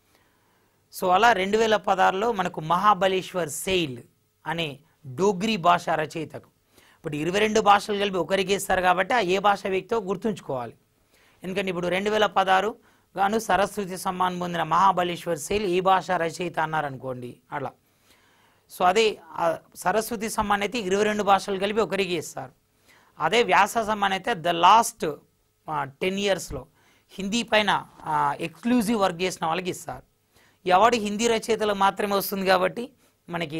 సో అలా రెండు వేల పదహారులో మనకు మహాబలేశ్వర్ సెయిల్ అనే డోగ్రీ భాష రచయితకు ఇప్పుడు ఇరవై రెండు భాషలు కలిపి ఒకరికి ఇస్తారు కాబట్టి ఆ ఏ భాష వ్యక్తో గుర్తుంచుకోవాలి ఎందుకంటే ఇప్పుడు రెండు వేల పదహారు గాను సరస్వతి సమ్మాన్ పొందిన మహాబలేశ్వర్ సెయిల్ ఈ భాష రచయిత అన్నారనుకోండి అలా సో అదే ఆ సరస్వతి సమ్మాన్ అయితే ఇరవై రెండు భాషలు కలిపి ఒకరికి ఇస్తారు అదే వ్యాస సమ్మాన్ అయితే ద లాస్ట్ టెన్ ఇయర్స్లో హిందీ పైన ఎక్స్క్లూజివ్ వర్క్ చేసిన వాళ్ళకి ఇస్తారు ఈ అవార్డు హిందీ రచయితలకు మాత్రమే వస్తుంది కాబట్టి మనకి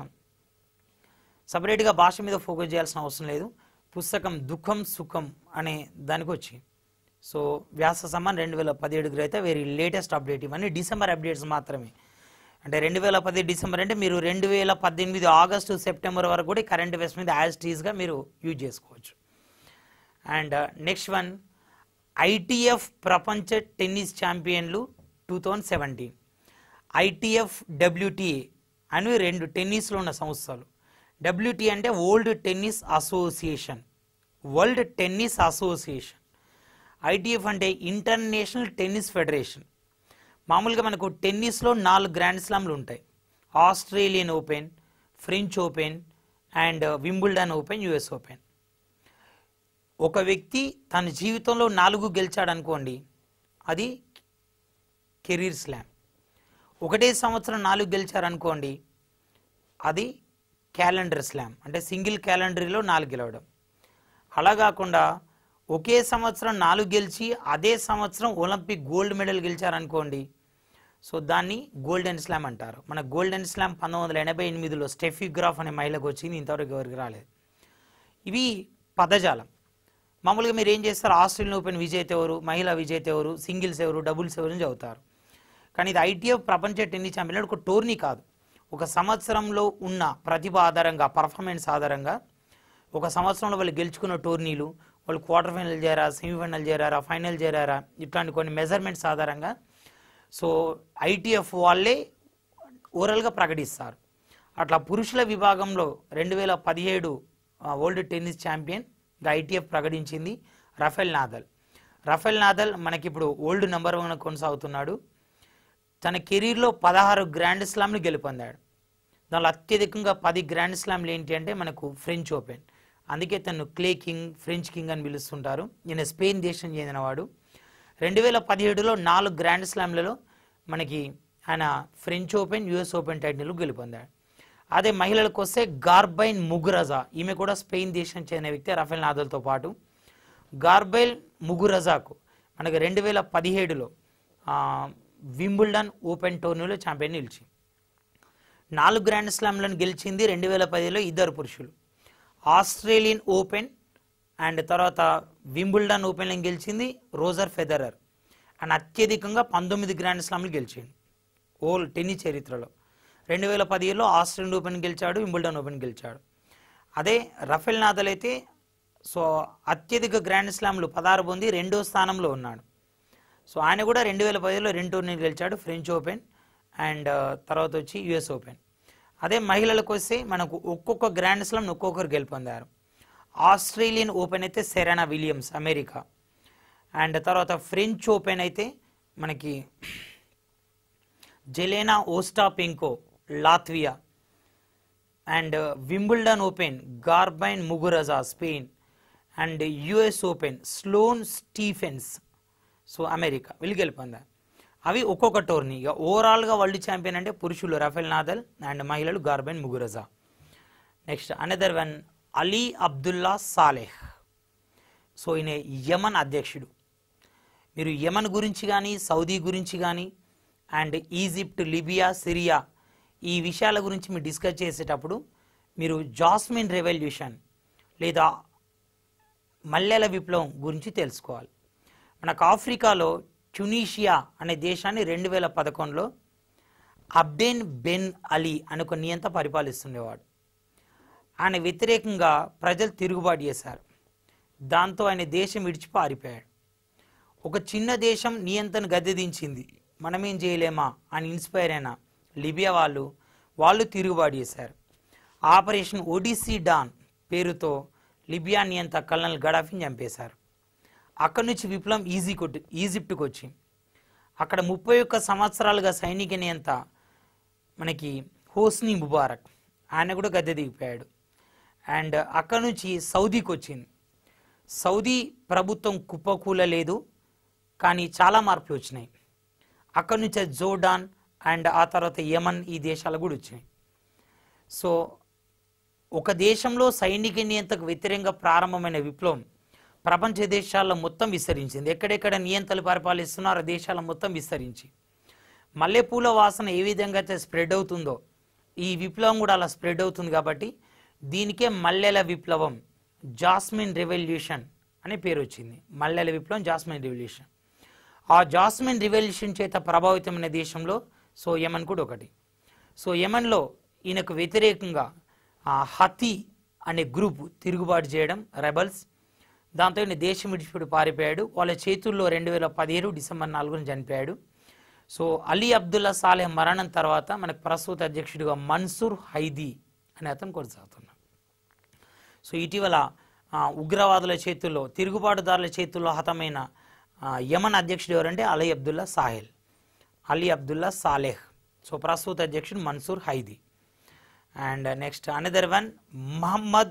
సపరేట్గా భాష మీద ఫోకస్ చేయాల్సిన అవసరం లేదు పుస్తకం దుఃఖం సుఖం అనే దానికి వచ్చి సో వ్యాస సమ్మాన్ రెండు వేల పదిహేడుకి అయితే వెరీ లేటెస్ట్ అప్డేట్ ఇవన్నీ డిసెంబర్ అప్డేట్స్ మాత్రమే అంటే రెండు వేల పది డిసెంబర్ అంటే మీరు రెండు వేల పద్దెనిమిది ఆగస్టు సెప్టెంబర్ వరకు కూడా కరెంట్ అఫైర్స్ మీద యాజ్ టీజ్గా మీరు యూజ్ చేసుకోవచ్చు అండ్ నెక్స్ట్ వన్ ఐటీఎఫ్ ప్రపంచ టెన్నిస్ ఛాంపియన్లు two thousand seventeen ITF WTA అనేవి రెండు టెన్నిస్లో ఉన్న సంస్థలు డబ్ల్యూటీ అంటే world tennis association world tennis association ITF అంటే ఇంటర్నేషనల్ టెన్నిస్ ఫెడరేషన్ మామూలుగా మనకు టెన్నిస్లో నాలుగు గ్రాండ్ స్లామ్లు ఉంటాయి Australian open French open and Wimbledon open US open ఒక వ్యక్తి తన జీవితంలో నాలుగు గెలిచాడు అనుకోండి అది కెరీర్ స్లామ్ ఒకటే సంవత్సరం నాలుగు గెలిచారనుకోండి అది క్యాలెండర్ స్లామ్ అంటే సింగిల్ క్యాలెండరీలో నాలుగు గెలవడం అలా కాకుండా ఒకే సంవత్సరం నాలుగు గెలిచి అదే సంవత్సరం ఒలింపిక్ గోల్డ్ మెడల్ గెలిచారనుకోండి సో దాన్ని గోల్డెన్ స్లామ్ అంటారు మన గోల్డెన్ స్లామ్ పంతొమ్మిది వందల ఎనభై ఎనిమిదిలో స్టెఫీ గ్రాఫ్ అనే మహిళకు వచ్చింది ఇంతవరకు ఎవరికి రాలేదు ఇవి పదజాలం మామూలుగా మీరు ఏం చేస్తారు ఆస్ట్రేలియన్ ఓపెన్ విజేత ఎవరు మహిళా విజేత ఎవరు సింగిల్స్ ఎవరు డబుల్స్ ఎవరు అని చదువుతారు కానీ ఇది ఐటీఎఫ్ ప్రపంచ టెన్నిస్ ఛాంపియన్ ఒక టోర్నీ కాదు ఒక సంవత్సరంలో ఉన్న ప్రతిభ ఆధారంగా పర్ఫార్మెన్స్ ఆధారంగా ఒక సంవత్సరంలో వాళ్ళు గెలుచుకున్న టోర్నీలు వాళ్ళు క్వార్టర్ ఫైనల్ చేరారా సెమీఫైనల్ చేరారా ఫైనల్ చేరారా ఇట్లాంటి కొన్ని మెజర్మెంట్స్ ఆధారంగా సో ఐటీఎఫ్ వాళ్ళే ఓవరాల్గా ప్రకటిస్తారు అట్లా పురుషుల విభాగంలో రెండు వేల పదిహేడు వరల్డ్ టెన్నిస్ ఛాంపియన్ ఐటీఎఫ్ ప్రకటించింది రఫెల్ నాదల్ రఫెల్ నాదల్ మనకిప్పుడు ఓల్డ్ నెంబర్ వన్ కొనసాగుతున్నాడు తన కెరీర్లో పదహారు గ్రాండ్ స్లామ్లు గెలుపొందాడు దానిలో అత్యధికంగా పది గ్రాండ్ స్లామ్లు ఏంటి అంటే మనకు ఫ్రెంచ్ ఓపెన్ అందుకే తను క్లే కింగ్ ఫ్రెంచ్ కింగ్ అని పిలుస్తుంటారు ఈయన స్పెయిన్ దేశం చెందినవాడు రెండు వేల పదిహేడులో నాలుగు గ్రాండ్ స్లామ్లలో మనకి ఆయన French open US open title గెలుపొందాడు అదే మహిళలకు వస్తే గార్బైన్ ముగురజా ఈమె కూడా స్పెయిన్ దేశం చెందిన వ్యక్తి రఫేల్ నాదల్తో పాటు గార్బైల్ ముగురజాకు మనకి రెండు వేల పదిహేడులో వింబుల్డన్ ఓపెన్ టోర్నీలో ఛాంపియన్ నిలిచి నాలుగు గ్రాండ్ స్లామ్లను గెలిచింది రెండు వేల పదిలో ఇద్దరు పురుషులు ఆస్ట్రేలియన్ ఓపెన్ అండ్ తర్వాత వింబుల్డన్ ఓపెన్లను గెలిచింది రోజర్ ఫెదరర్ అండ్ అత్యధికంగా పంతొమ్మిది గ్రాండ్ స్లామ్లు గెలిచిండు ఓల్ టెన్నిస్ చరిత్రలో రెండు వేల పదిహేడులో ఆస్ట్రేలియన్ ఓపెన్ గెలిచాడు వింబుల్డన్ ఓపెన్ గెలిచాడు అదే రఫేల్ నాదల్ అయితే సో అత్యధిక గ్రాండ్ స్లామ్లు పదహారు పొంది రెండో స్థానంలో ఉన్నాడు సో ఆయన కూడా రెండు వేల పదిలో రెండు టోర్నీలు గెలిచాడు ఫ్రెంచ్ ఓపెన్ అండ్ తర్వాత వచ్చి యుఎస్ ఓపెన్ అదే మహిళలకు వస్తే మనకు ఒక్కొక్క గ్రాండ్ స్లామ్ ఒక్కొక్కరు గెలుపొందారు ఆస్ట్రేలియన్ ఓపెన్ అయితే సెరెనా విలియమ్స్ అమెరికా అండ్ తర్వాత ఫ్రెంచ్ ఓపెన్ అయితే మనకి Jelena Ostapenko Latvia and Wimbledon open Garbine Muguruza Spain and US open Sloane Stephens so America వీళ్ళు గెలుపొందారు అవి ఒక్కొక్క టోర్నీ ఇక ఓవరాల్గా వరల్డ్ ఛాంపియన్ అంటే పురుషులు రఫేల్ నాదల్ అండ్ మహిళలు Garbine Muguruza next another one Ali Abdullah Saleh so ఈయన యమన్ అధ్యక్షుడు మీరు యమన్ గురించి కానీ సౌదీ గురించి కానీ అండ్ ఈజిప్ట్ లిబియా సిరియా ఈ విషయాల గురించి మీరు డిస్కస్ చేసేటప్పుడు మీరు జాస్మిన్ రెవల్యూషన్ లేదా మల్లెల విప్లవం గురించి తెలుసుకోవాలి మనకు ఆఫ్రికాలో ట్యునీషియా అనే దేశాన్ని రెండు వేల పదకొండులో అబ్డెన్ బెన్ అలీ అనే ఒక నియంత పరిపాలిస్తుండేవాడు ఆయన వ్యతిరేకంగా ప్రజలు తిరుగుబాటు చేశారు దాంతో ఆయన దేశం విడిచి పారిపోయాడు ఒక చిన్న దేశం నియంత్రణ గద్దెదించింది మనమేం చేయలేమా అని ఇన్స్పైర్ అయిన లిబియా వాళ్ళు వాళ్ళు తిరుగుబాటు చేశారు ఆపరేషన్ ఒడిసీ డాన్ పేరుతో లిబియా నియంత కల్నల్ గడాఫీని చంపేశారు అక్కడి నుంచి విప్లవం ఈజీ కొట్టి ఈజిప్ట్కి వచ్చి అక్కడ ముప్పై ఒక్క సంవత్సరాలుగా సైనిక నియంత మనకి హోస్ని ముబారక్ ఆయన కూడా గద్దె దిగిపోయాడు అండ్ అక్కడ నుంచి సౌదీకి వచ్చింది సౌదీ ప్రభుత్వం కుప్పకూలలేదు కానీ చాలా మార్పులు వచ్చినాయి అక్కడి నుంచి జోర్డాన్ అండ్ ఆ తర్వాత యమన్ ఈ దేశాలు కూడా వచ్చినాయి సో ఒక దేశంలో సైనిక నియంతకు వ్యతిరేకంగా ప్రారంభమైన విప్లవం ప్రపంచ దేశాల్లో మొత్తం విస్తరించింది ఎక్కడెక్కడ నియంతలు పరిపాలిస్తున్నారో ఆ దేశాల మొత్తం విస్తరించి మల్లెపూల వాసన ఏ విధంగా అయితే స్ప్రెడ్ అవుతుందో ఈ విప్లవం కూడా అలా స్ప్రెడ్ అవుతుంది కాబట్టి దీనికే మల్లెల విప్లవం జాస్మిన్ రెవల్యూషన్ అనే పేరు వచ్చింది మల్లెల విప్లవం జాస్మిన్ రెవల్యూషన్ ఆ జాస్మిన్ రివల్యూషన్ చేత ప్రభావితమైన దేశంలో సో యమన్ కూడా ఒకటి సో యమన్లో ఈయనకు వ్యతిరేకంగా ఆ హతి అనే గ్రూప్ తిరుగుబాటు చేయడం రెబల్స్ దాంతో ఈయన దేశం విడిచిపెట్టి పారిపోయాడు వాళ్ళ చేతుల్లో రెండు వేల పదిహేడు డిసెంబర్ నాలుగున చనిపోయాడు సో అలీ అబ్దుల్లా సాలెహ్ మరణం తర్వాత మనకు ప్రస్తుత అధ్యక్షుడిగా మన్సూర్ హైదీ అనే అతను కొనసాగుతున్నాడు సో ఇటీవల ఆ, ఉగ్రవాదుల చేతుల్లో తిరుగుబాటుదారుల చేతుల్లో హతమైన ఆ, యమన్ అధ్యక్షుడు ఎవరంటే Ali Abdullah Sahel Ali Abdullah Saleh so ప్రస్తుత అధ్యక్షుడు Mansour Hadi and next another one Mohamad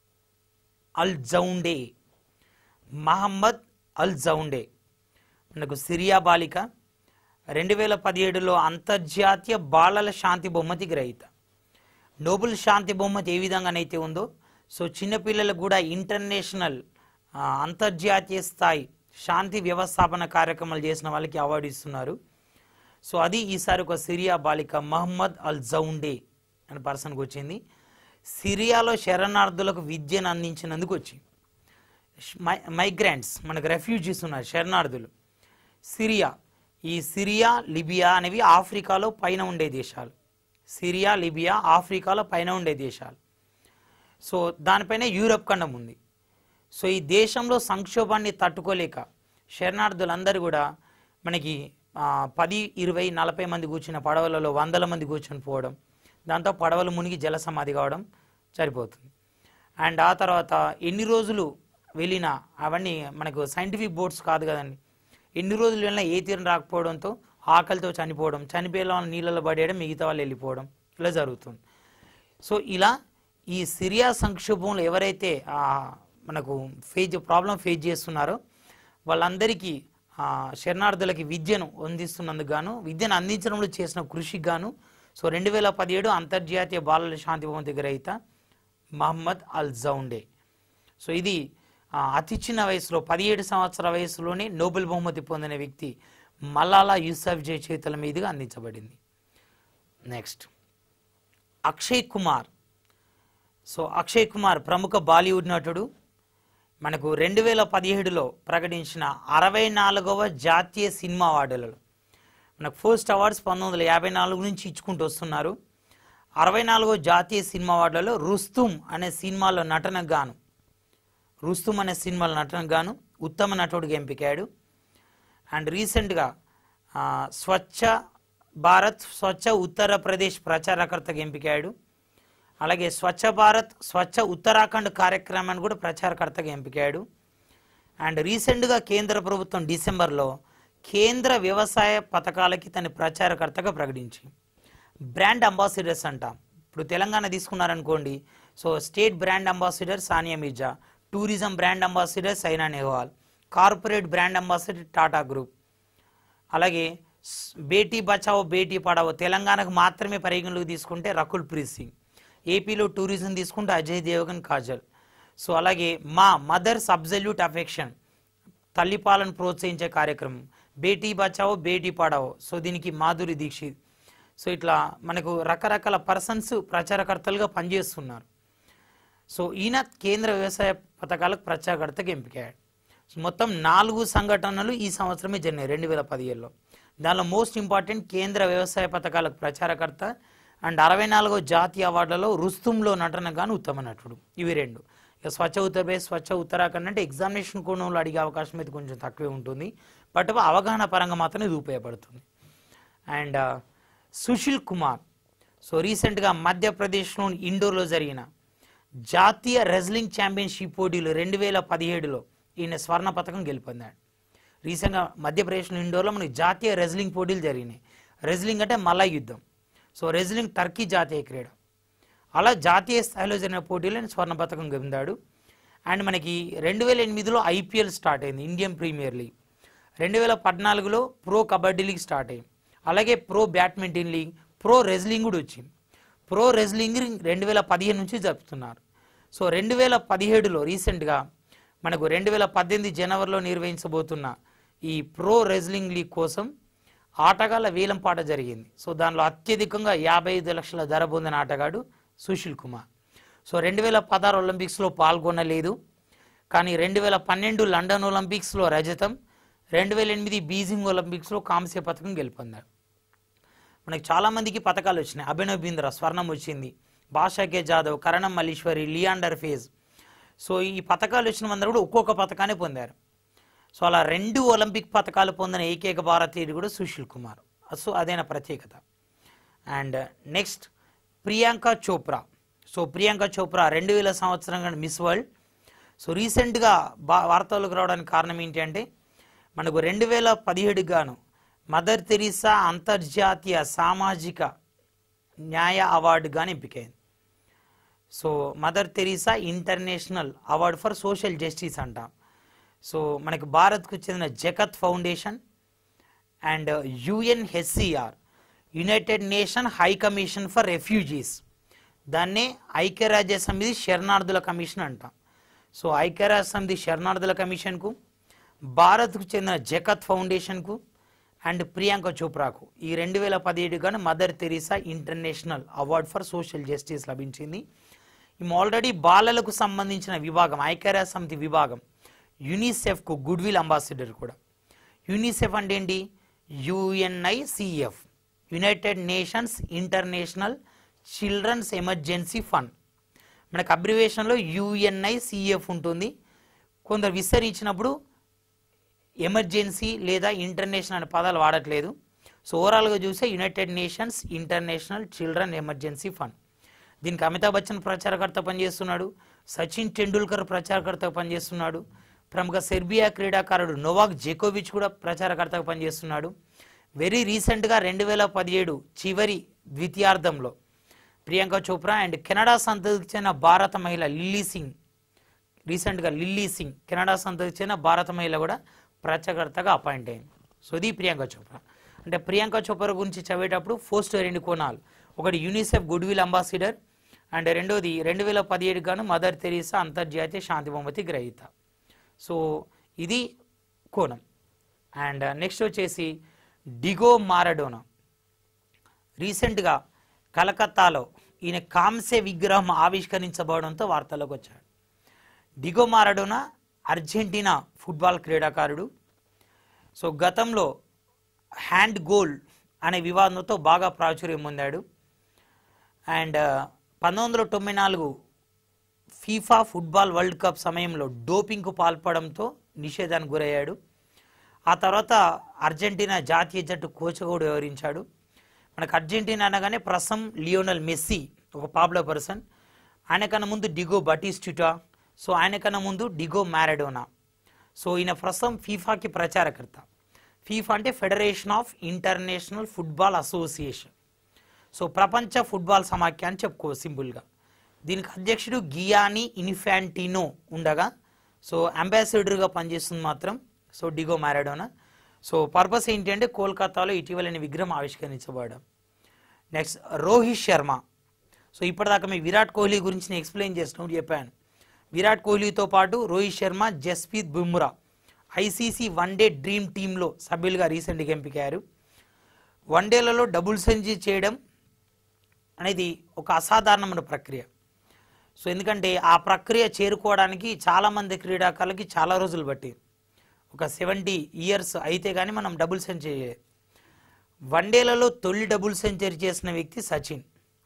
Al Jounde Mohamad Al Jounde మనకు సిరియా బాలిక రెండు వేల పదిహేడులో అంతర్జాతీయ బాలల శాంతి బహుమతి గ్రహీత నోబెల్ శాంతి బహుమతి ఏ విధంగానైతే ఉందో సో చిన్నపిల్లలకు కూడా ఇంటర్నేషనల్ ఆ, అంతర్జాతీయ స్థాయి శాంతి వ్యవస్థాపన కార్యక్రమాలు చేసిన వాళ్ళకి అవార్డు ఇస్తున్నారు సో అది ఈసారి ఒక సిరియా బాలిక మహమ్మద్ అల్ జౌండే అనే పర్సన్కి వచ్చింది సిరియాలో శరణార్థులకు విద్యను అందించినందుకు వచ్చింది మై మైగ్రెంట్స్ మనకు రెఫ్యూజీస్ ఉన్నారు శరణార్థులు సిరియా ఈ సిరియా లిబియా అనేవి ఆఫ్రికాలో పైన ఉండే దేశాలు సిరియా లిబియా ఆఫ్రికాలో పైన ఉండే దేశాలు సో దానిపైన యూరప్ ఖండం ఉంది సో ఈ దేశంలో సంక్షోభాన్ని తట్టుకోలేక శరణార్థులందరూ కూడా మనకి ఆ, పది ఇరవై నలభై మంది కూర్చున్న పడవలలో వందల మంది కూర్చొని పోవడం దాంతో పడవలు మునిగి జల సమాధి కావడం సరిపోతుంది అండ్ ఆ తర్వాత ఎన్ని రోజులు వెళ్ళినా అవన్నీ మనకు సైంటిఫిక్ బోర్డ్స్ కాదు కదండి ఎన్ని రోజులు వెళ్ళినా ఏ తీరం రాకపోవడంతో ఆకలితో చనిపోవడం చనిపోయే వాళ్ళని నీళ్ళలో పడేయడం మిగతా వాళ్ళు వెళ్ళిపోవడం ఇలా జరుగుతుంది సో ఇలా ఈ సిరియా సంక్షోభంలో ఎవరైతే ఆ, మనకు ఫేజ్ ప్రాబ్లం ఫేస్ చేస్తున్నారో వాళ్ళందరికీ ఆ, శరణార్థులకి విద్యను అందిస్తున్నందుకు గాను విద్యను అందించడంలో చేసిన కృషికి గాను సో రెండు వేల పదిహేడు అంతర్జాతీయ బాలల శాంతి బహుమతి గ్రహీత మహమ్మద్ అల్ జౌండే సో ఇది ఆ, అతి చిన్న వయసులో పదిహేడు సంవత్సరాల వయసులోనే నోబెల్ బహుమతి పొందిన వ్యక్తి మలాలా యూసఫ్ జై చేతుల మీదుగా అందించబడింది నెక్స్ట్ అక్షయ్ కుమార్ సో అక్షయ్ కుమార్ ప్రముఖ బాలీవుడ్ నటుడు మనకు రెండు వేల పదిహేడులో ప్రకటించిన అరవై నాలుగవ జాతీయ సినిమా అవార్డులలో మనకు ఫస్ట్ అవార్డ్స్ పంతొమ్మిది వందల యాభై నాలుగు నుంచి ఇచ్చుకుంటూ వస్తున్నారు అరవై నాలుగో జాతీయ సినిమా అవార్డులలో రుస్తుం అనే సినిమాలో నటనకు గాను రుస్తుం అనే సినిమాలో నటనకు గాను ఉత్తమ నటుడిగా ఎంపికాడు అండ్ రీసెంట్గా ఆ, స్వచ్ఛ భారత్ స్వచ్ఛ ఉత్తరప్రదేశ్ ప్రచారకర్తగా ఎంపికాడు అలాగే స్వచ్ఛ భారత్ స్వచ్ఛ ఉత్తరాఖండ్ కార్యక్రమాన్ని కూడా ప్రచారకర్తగా ఎంపికాడు అండ్ రీసెంట్గా కేంద్ర ప్రభుత్వం డిసెంబర్లో కేంద్ర వ్యవసాయ పథకాలకి తన ప్రచారకర్తగా ప్రకటించి బ్రాండ్ అంబాసిడర్స్ అంట ఇప్పుడు తెలంగాణ తీసుకున్నారనుకోండి so state brand ambassador Sania Mirza tourism brand ambassador Saina Nehwal corporate brand ambassador Tata group అలాగే స్- బేటీ బచావో బేటీ పడావో తెలంగాణకు మాత్రమే పరిగణలోకి తీసుకుంటే రకుల్ ప్రీత్ సింగ్ ఏపీలో టూరిజం తీసుకుంటే అజయ్ దేవగన్ కాజల్ సో అలాగే మా మదర్స్ అబ్జల్యూట్ అఫెక్షన్ తల్లిపాలను ప్రోత్సహించే కార్యక్రమం బేటీ బచావో బేటీ పడావో సో దీనికి మాధురి దీక్షిత్ సో ఇట్లా మనకు రకరకాల పర్సన్స్ ప్రచారకర్తలుగా పనిచేస్తున్నారు సో ఈయన కేంద్ర వ్యవసాయ పథకాలకు ప్రచారకర్తగా ఎంపికయ్యాడు సో మొత్తం నాలుగు సంఘటనలు ఈ సంవత్సరమే జరిగినాయి రెండు వేల పదిహేడులో దానిలో మోస్ట్ ఇంపార్టెంట్ కేంద్ర వ్యవసాయ పథకాలకు ప్రచారకర్త అండ్ అరవై నాలుగో జాతీయ అవార్డులలో రుస్తుంలో నటన గాను ఉత్తమ నటుడు ఇవి రెండు ఇక స్వచ్ఛ ఉత్తరప్రదేశ్ స్వచ్ఛ ఉత్తరాఖండ్ అంటే ఎగ్జామినేషన్ కోణంలో అడిగే అవకాశం అయితే కొంచెం తక్కువే ఉంటుంది బట్ అవగాహన పరంగా మాత్రం ఇది ఉపయోగపడుతుంది అండ్ సుశీల్ కుమార్ సో రీసెంట్గా మధ్యప్రదేశ్లోని ఇండోర్లో జరిగిన జాతీయ రెజ్లింగ్ ఛాంపియన్షిప్ పోటీలు రెండు వేల పదిహేడులో ఈయన స్వర్ణ పథకం గెలుపొందాడు రీసెంట్గా మధ్యప్రదేశ్లో ఇండోర్లో మనకి జాతీయ రెజ్లింగ్ పోటీలు జరిగినాయి రెజ్లింగ్ అంటే మల్ల యుద్ధం సో రెజ్లింగ్ టర్కీ జాతీయ క్రీడ అలా జాతీయ స్థాయిలో జరిగిన పోటీలో ఆయన స్వర్ణ పథకం పొందాడు అండ్ మనకి రెండు వేల ఎనిమిదిలో ఐపీఎల్ స్టార్ట్ అయింది ఇండియన్ ప్రీమియర్ లీగ్ రెండు వేల పద్నాలుగులో ప్రో కబడ్డీ లీగ్ స్టార్ట్ అయింది అలాగే Pro Badminton League Pro Wrestling కూడా వచ్చింది ప్రో రెజ్లింగ్ రెండు వేల పదిహేను నుంచి జరుపుతున్నారు సో రెండు వేల పదిహేడులో రీసెంట్గా మనకు రెండు వేల పద్దెనిమిది జనవరిలో నిర్వహించబోతున్న ఈ ప్రో రెజ్లింగ్ లీగ్ కోసం ఆటగాళ్ళ వేలం పాట జరిగింది సో దానిలో అత్యధికంగా యాభై ఐదు లక్షల ధర పొందిన ఆటగాడు సుశీల్ కుమార్ సో రెండు వేల పదహారు ఒలింపిక్స్లో పాల్గొనలేదు కానీ రెండు వేల పన్నెండు లండన్ ఒలింపిక్స్లో రజతం రెండు వేల ఎనిమిది బీజింగ్ ఒలింపిక్స్లో కాంస్య పథకం గెలుపొందాడు మనకి చాలా మందికి పథకాలు వచ్చినాయి అభినవ్ బింద్రా స్వర్ణం వచ్చింది బాషాకే జాదవ్ కరణం మల్లీశ్వరి లియాండర్ ఫేజ్ సో ఈ పథకాలు వచ్చిన మందరూ కూడా ఒక్కొక్క పథకాన్ని పొందారు సో అలా రెండు ఒలింపిక్ పథకాలు పొందిన ఏకైక భారతీయుడు కూడా సుశీల్ కుమార్ సో అదైన ప్రత్యేకత and next Priyanka Chopra so Priyanka Chopra రెండు వేల సంవత్సరం మిస్ వరల్డ్ సో రీసెంట్గా బా వార్తలకు రావడానికి కారణం ఏంటి అంటే మనకు రెండు వేల పదిహేడు గాను మదర్ తెరీసా అంతర్జాతీయ సామాజిక న్యాయ అవార్డు గాను ఎంపికైంది so Mother Teresa International Award for Social Justice అంటాం సో మనకి భారత్కు చెందిన Jagat Foundation and UNHCR United Nation High Commission for Refugees దాన్నే ఐక్యరాజ్య సమితి శరణార్థుల కమిషన్ అంటాం సో ఐక్యరాజ్య సమితి శరణార్థుల కమిషన్కు భారత్కు చెందిన జగత్ ఫౌండేషన్కు అండ్ ప్రియాంక చోప్రాకు ఈ రెండు వేల పదిహేడు గాను Mother Teresa International Award for Social Justice లభించింది ఈమె ఆల్రెడీ బాలలకు సంబంధించిన విభాగం ఐక్యరాజ్య సమితి విభాగం యునిసెఫ్కు గుడ్ విల్ అంబాసిడర్ కూడా యునిసెఫ్ అంటే ఏంటి UNICF United Nations International Children's Emergency Fund మనకు అబ్రివేషన్లో యుఎన్ఐసిఎఫ్ ఉంటుంది కొందరు విస్తరించినప్పుడు ఎమర్జెన్సీ లేదా ఇంటర్నేషనల్ అనే పదాలు వాడట్లేదు సో ఓవరాల్గా చూస్తే United Nations International Children Emergency Fund దీనికి అమితాబ్ బచ్చన్ ప్రచారకర్త పనిచేస్తున్నాడు సచిన్ టెండూల్కర్ ప్రచారకర్తగా పనిచేస్తున్నాడు ప్రముఖ సెర్బియా క్రీడాకారుడు నోవాక్ జెకోవిచ్ కూడా ప్రచారకర్తగా పనిచేస్తున్నాడు వెరీ రీసెంట్గా రెండు వేల పదిహేడు చివరి ద్వితీయార్థంలో ప్రియాంక చోప్రా అండ్ కెనడా సంతతికి చెందిన భారత మహిళ లిల్లీ సింగ్ రీసెంట్గా లిల్లీ సింగ్ కెనడా సంతతికి చెందిన భారత మహిళ కూడా ప్రచారకర్తగా అపాయింట్ అయింది సో ఇది ప్రియాంక చోప్రా అంటే ప్రియాంక చోప్రా గురించి చదివేటప్పుడు ఫస్ట్ రెండు కోణాలు ఒకటి UNICEF goodwill ambassador and రెండోది రెండు వేల పదిహేడు గాను మదర్ తెరీసా అంతర్జాతీయ శాంతి బహుమతి గ్రహీత సో ఇది కోణం అండ్ నెక్స్ట్ వచ్చేసి డిగో మారడోనా రీసెంట్గా కలకత్తాలో ఈయన కాంస్య విగ్రహం ఆవిష్కరించబడడంతో వార్తల్లోకి వచ్చాడు డిగో మారడోనా అర్జెంటీనా ఫుట్బాల్ క్రీడాకారుడు సో గతంలో హ్యాండ్ గోల్ అనే వివాదంతో బాగా ప్రాచుర్యం పొందాడు అండ్ పంతొమ్మిది వందల తొంభై నాలుగు ఫీఫా ఫుట్బాల్ వరల్డ్ కప్ సమయంలో డోపింగ్కు పాల్పడంతో నిషేధానికి గురయ్యాడు ఆ తర్వాత అర్జెంటీనా జాతీయ జట్టు కోచ్గా కూడా వ్యవహరించాడు మనకు అర్జెంటీనా అనగానే ప్రస్తుతం లియోనల్ మెస్సీ ఒక పాపులర్ పర్సన్ ఆయన కన్నా ముందు డిగో బటిస్టుటా సో ఆయన కన్నా ముందు డిగో మ్యారడోనా సో ఈయన ప్రస్తుతం ఫీఫాకి ప్రచారకర్త ఫీఫా అంటే Federation of International Football Association so ప్రపంచ ఫుట్బాల్ సమాఖ్య అని చెప్పుకో సింపుల్గా దీనికి అధ్యక్షుడు గియాని ఇన్ఫాంటినో ఉండగా సో అంబాసిడర్గా పనిచేస్తుంది మాత్రం so Diego Maradona so purpose ఏంటి అంటే కోల్కతాలో ఇటీవల ఈయన విగ్రహం ఆవిష్కరించబడడం నెక్స్ట్ రోహిత్ శర్మ సో ఇప్పటిదాకా మీ విరాట్ కోహ్లీ గురించి నేను ఎక్స్ప్లెయిన్ చేసినప్పుడు చెప్పాను విరాట్ కోహ్లీతో పాటు Rohit Sharma Jasprit Bumrah ICC one day dream టీంలో సభ్యులుగా రీసెంట్గా ఎంపికయ్యారు వన్డేలలో డబుల్ సెంచరీ చేయడం అనేది ఒక అసాధారణమైన ప్రక్రియ సో ఎందుకంటే ఆ ప్రక్రియ చేరుకోవడానికి చాలామంది క్రీడాకారులకి చాలా రోజులు పట్టింది ఒక సెవెంటీ ఇయర్స్ అయితే కానీ మనం డబుల్ సెంచరీ చేయలేదు వన్డేలలో తొలి డబుల్ సెంచరీ చేసిన వ్యక్తి సచిన్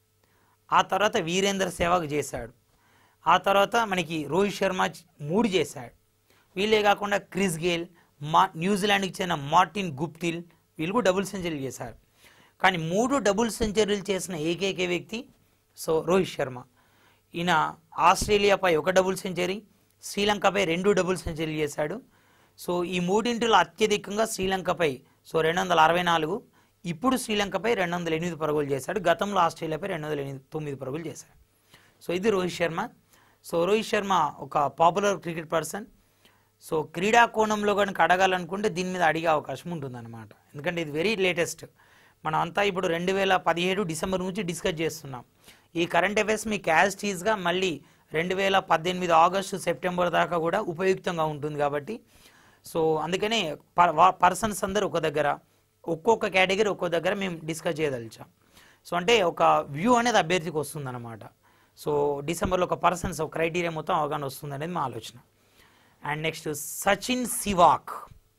ఆ తర్వాత వీరేంద్ర సెహ్వాగ్ చేశాడు ఆ తర్వాత మనకి రోహిత్ శర్మ మూడు చేశాడు వీళ్ళే కాకుండా క్రిస్ గేల్ మా న్యూజిలాండ్కి చెందిన మార్టిన్ గుప్తిల్ వీళ్ళు కూడా డబుల్ సెంచరీలు చేశారు కానీ మూడు డబుల్ సెంచరీలు చేసిన ఏకైక వ్యక్తి సో రోహిత్ శర్మ ఈయన ఆస్ట్రేలియాపై ఒక డబుల్ సెంచరీ శ్రీలంకపై రెండు డబుల్ సెంచరీలు చేశాడు సో ఈ మూడింటిలో అత్యధికంగా శ్రీలంకపై సో రెండు వందల అరవై నాలుగు ఇప్పుడు శ్రీలంకపై రెండు వందల ఎనిమిది పరుగులు చేశాడు గతంలో ఆస్ట్రేలియాపై రెండు వందల ఎనిమిది తొమ్మిది పరుగులు చేశాడు సో ఇది రోహిత్ శర్మ సో రోహిత్ శర్మ ఒక పాపులర్ క్రికెట్ పర్సన్ సో క్రీడా కోణంలో కనుక అడగాలనుకుంటే దీని మీద అడిగే అవకాశం ఉంటుందన్నమాట ఎందుకంటే ఇది వెరీ లేటెస్ట్ మనం అంతా ఇప్పుడు రెండు వేల పదిహేడు డిసెంబర్ నుంచి డిస్కస్ చేస్తున్నాం ఈ కరెంట్ అఫైర్స్ మీకు యాజ్ టీజ్గా మళ్ళీ రెండు వేల పద్దెనిమిది ఆగస్టు సెప్టెంబర్ దాకా కూడా ఉపయుక్తంగా ఉంటుంది కాబట్టి సో అందుకనే పర్సన్స్ అందరూ ఒక దగ్గర ఒక్కొక్క కేటగిరీ ఒక్కో దగ్గర మేము డిస్కస్ చేయదలిచాం సో అంటే ఒక వ్యూ అనేది అభ్యర్థికి వస్తుందన్నమాట సో డిసెంబర్లో ఒక పర్సన్స్ ఒక క్రైటీరియా మొత్తం అవగాహన వస్తుంది అనేది మా ఆలోచన అండ్ నెక్స్ట్ సచిన్ సివాక్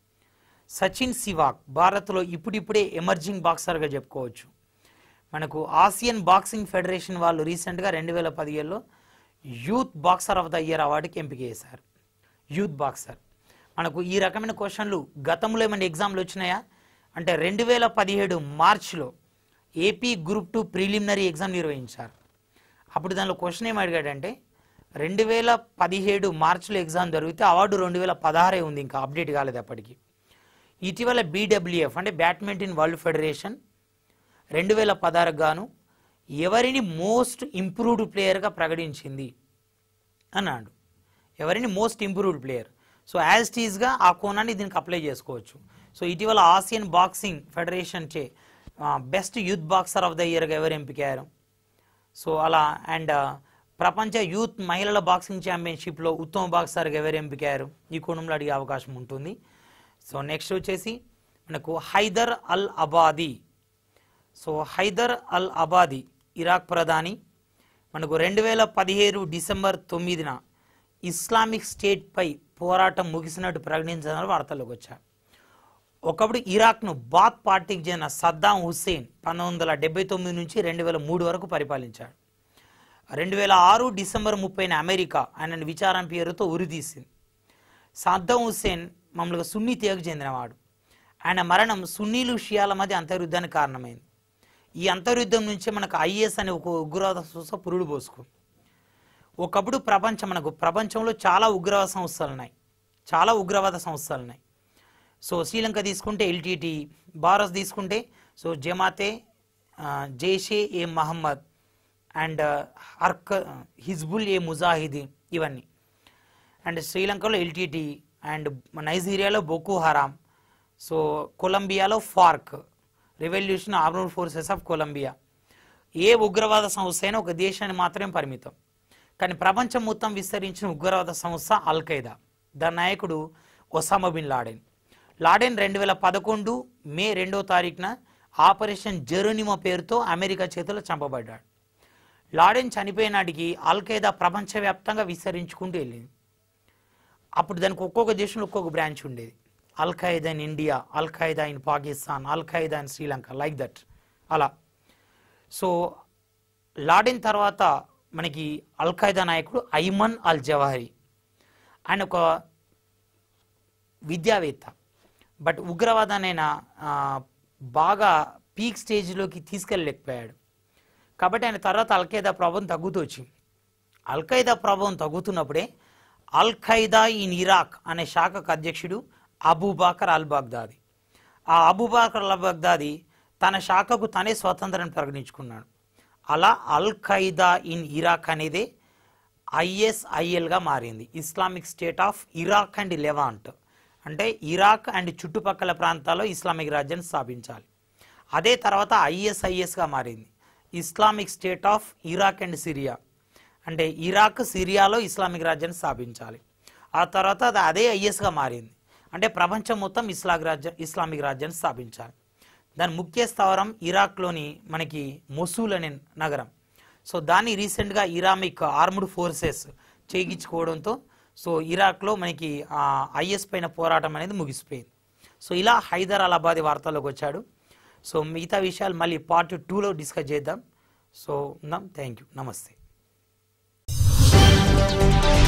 సచిన్ సివాక్ భారత్లో ఇప్పుడిప్పుడే ఎమర్జింగ్ బాక్సర్గా చెప్పుకోవచ్చు మనకు ఆసియన్ బాక్సింగ్ ఫెడరేషన్ వాళ్ళు రీసెంట్గా రెండు వేల పదిహేడులో youth boxer of the year అవార్డుకి ఎంపిక చేశారు యూత్ బాక్సర్ మనకు ఈ రకమైన క్వశ్చన్లు గతంలో ఏమైనా ఎగ్జామ్లు వచ్చినాయా అంటే రెండు వేల పదిహేడు మార్చ్లో AP group two preliminary exam నిర్వహించారు అప్పుడు దానిలో క్వశ్చన్ ఏం అడిగాడంటే రెండు వేల పదిహేడు మార్చిలో ఎగ్జామ్ జరిగితే అవార్డు రెండు వేల పదహారే ఉంది ఇంకా అప్డేట్ కాలేదు అప్పటికి ఇటీవల బీడబ్ల్యూఎఫ్ అంటే బ్యాడ్మింటన్ వరల్డ్ ఫెడరేషన్ రెండు వేల పదహారుకు గాను ఎవరిని మోస్ట్ ఇంప్రూవ్డ్ ప్లేయర్గా ప్రకటించింది అన్నాడు ఎవరిని most improved player so as టీజ్గా ఆ కోణాన్ని దీనికి అప్లై చేసుకోవచ్చు సో ఇటీవల ఆసియన్ బాక్సింగ్ ఫెడరేషన్ చే best youth boxer of the ఇయర్గా ఎవరు ఎంపికయ్యారు సో అలా అండ్ ప్రపంచ యూత్ మహిళల బాక్సింగ్ ఛాంపియన్షిప్లో ఉత్తమ బాక్సర్గా ఎవరు ఎంపికయ్యారు ఈ కోణంలో అడిగే అవకాశం ఉంటుంది సో నెక్స్ట్ వచ్చేసి మనకు Haider Al Abadi so Haider Al Abadi Iraq ప్రధాని మనకు రెండు వేల పదిహేడు డిసెంబర్ తొమ్మిదిన ఇస్లామిక్ స్టేట్పై పోరాటం ముగిసినట్టు ప్రకటించిన వార్తల్లోకి వచ్చారు ఒకప్పుడు ఇరాక్ను బాత్ పార్టీకి చెందిన సద్దాం హుస్సేన్ పంతొమ్మిది వందల డెబ్బై తొమ్మిది నుంచి రెండు వేల మూడు వరకు పరిపాలించాడు రెండు వేల ఆరు డిసెంబర్ ముప్పైన అమెరికా ఆయనను విచారం పేరుతో ఉరితీసింది సద్దాం హుస్సేన్ మామూలుగా సున్నీ తీగకు చెందినవాడు ఆయన మరణం సున్నీలు షియాల మధ్య అంతర్యుద్ధానికి కారణమైంది ఈ అంతర్యుద్ధం నుంచే మనకు ఐఎస్ అనే ఒక ఉగ్రవాద సంస్థ పురుడు పోసుకుంది ఒకప్పుడు ప్రపంచం మనకు ప్రపంచంలో చాలా ఉగ్రవాద సంస్థలు ఉన్నాయి చాలా ఉగ్రవాద సంస్థలు ఉన్నాయి సో శ్రీలంక తీసుకుంటే ఎల్టీటీ భారత్ తీసుకుంటే సో జమాతే ఆ, జైషే ఏ మహమ్మద్ అండ్ హర్క్ హిజ్బుల్ ఏ ముజాహిదీన్ ఇవన్నీ అండ్ శ్రీలంకలో ఎల్టీటీ అండ్ నైజీరియాలో బొకు హరాం సో కొలంబియాలో FARC Revolution Armed Forces of Colombia ఏ ఉగ్రవాద సంస్థ అయినా ఒక దేశాన్ని మాత్రమే పరిమితం కానీ ప్రపంచం మొత్తం విస్తరించిన ఉగ్రవాద సంస్థ అల్ ఖైదా దాని నాయకుడు ఒసామా బిన్ లాడెన్ లాడెన్ రెండు వేల పదకొండు మే రెండో తారీఖున ఆపరేషన్ జెరోనిమో పేరుతో అమెరికా చేతిలో చంపబడ్డాడు లాడెన్ చనిపోయిన నాటికి అల్ ఖైదా ప్రపంచవ్యాప్తంగా విస్తరించుకుంటూ వెళ్ళింది అప్పుడు దానికి ఒక్కొక్క దేశంలో ఒక్కొక్క బ్రాంచ్ ఉండేది Al Qaeda in India Al Qaeda in Pakistan Al Qaeda in Sri Lanka like that అలా సో లాడెన్ తర్వాత మనకి అల్ ఖైదా నాయకుడు ఐమన్ అల్ జవాహరి ఆయన ఒక విద్యావేత్త బట్ ఉగ్రవాదాన్ని ఆయన ఆ, బాగా పీక్ స్టేజ్లోకి తీసుకెళ్ళలేకపోయాడు కాబట్టి ఆయన తర్వాత అల్ ఖైదా ప్రభావం తగ్గుతూ వచ్చింది అల్ ఖైదా ప్రభావం తగ్గుతున్నప్పుడే అల్ ఖైదా ఇన్ ఇరాక్ అనే శాఖకు అధ్యక్షుడు అబూబాకర్ అల్ బగ్దాది ఆ అబూబాకర్ అల్ బగ్దాది తన శాఖకు తనే స్వతంత్రాన్ని ప్రకటించుకున్నాడు అలా అల్ ఖైదా ఇన్ ఇరాక్ అనేది ఐఎస్ఐఎల్గా మారింది Islamic State of Iraq and Levant అంటే ఇరాక్ అండ్ చుట్టుపక్కల ప్రాంతాల్లో ఇస్లామిక్ రాజ్యాన్ని స్థాపించాలి అదే తర్వాత ఐఎస్ఐఎస్గా మారింది Islamic State of Iraq and Syria అంటే ఇరాక్ సిరియాలో ఇస్లామిక్ రాజ్యాన్ని స్థాపించాలి ఆ తర్వాత అది అదే ఐఎస్గా మారింది అంటే ప్రపంచం మొత్తం ఇస్లామిక్ రాజ్యం ఇస్లామిక్ రాజ్యాన్ని స్థాపించాలి దాని ముఖ్య స్థావరం ఇరాక్లోని మనకి మొసూల్ అనే నగరం సో దాన్ని రీసెంట్గా ఇరామిక్ ఆర్మ్డ్ ఫోర్సెస్ చేయించుకోవడంతో సో ఇరాక్లో మనకి ఐఎస్ పైన పోరాటం అనేది ముగిసిపోయింది సో ఇలా హైదర్ అలాబాద్ వార్తల్లోకి వచ్చాడు సో మిగతా విషయాలు మళ్ళీ పార్ట్ టూలో డిస్కస్ చేద్దాం సో ఉందాం థ్యాంక్ యూ నమస్తే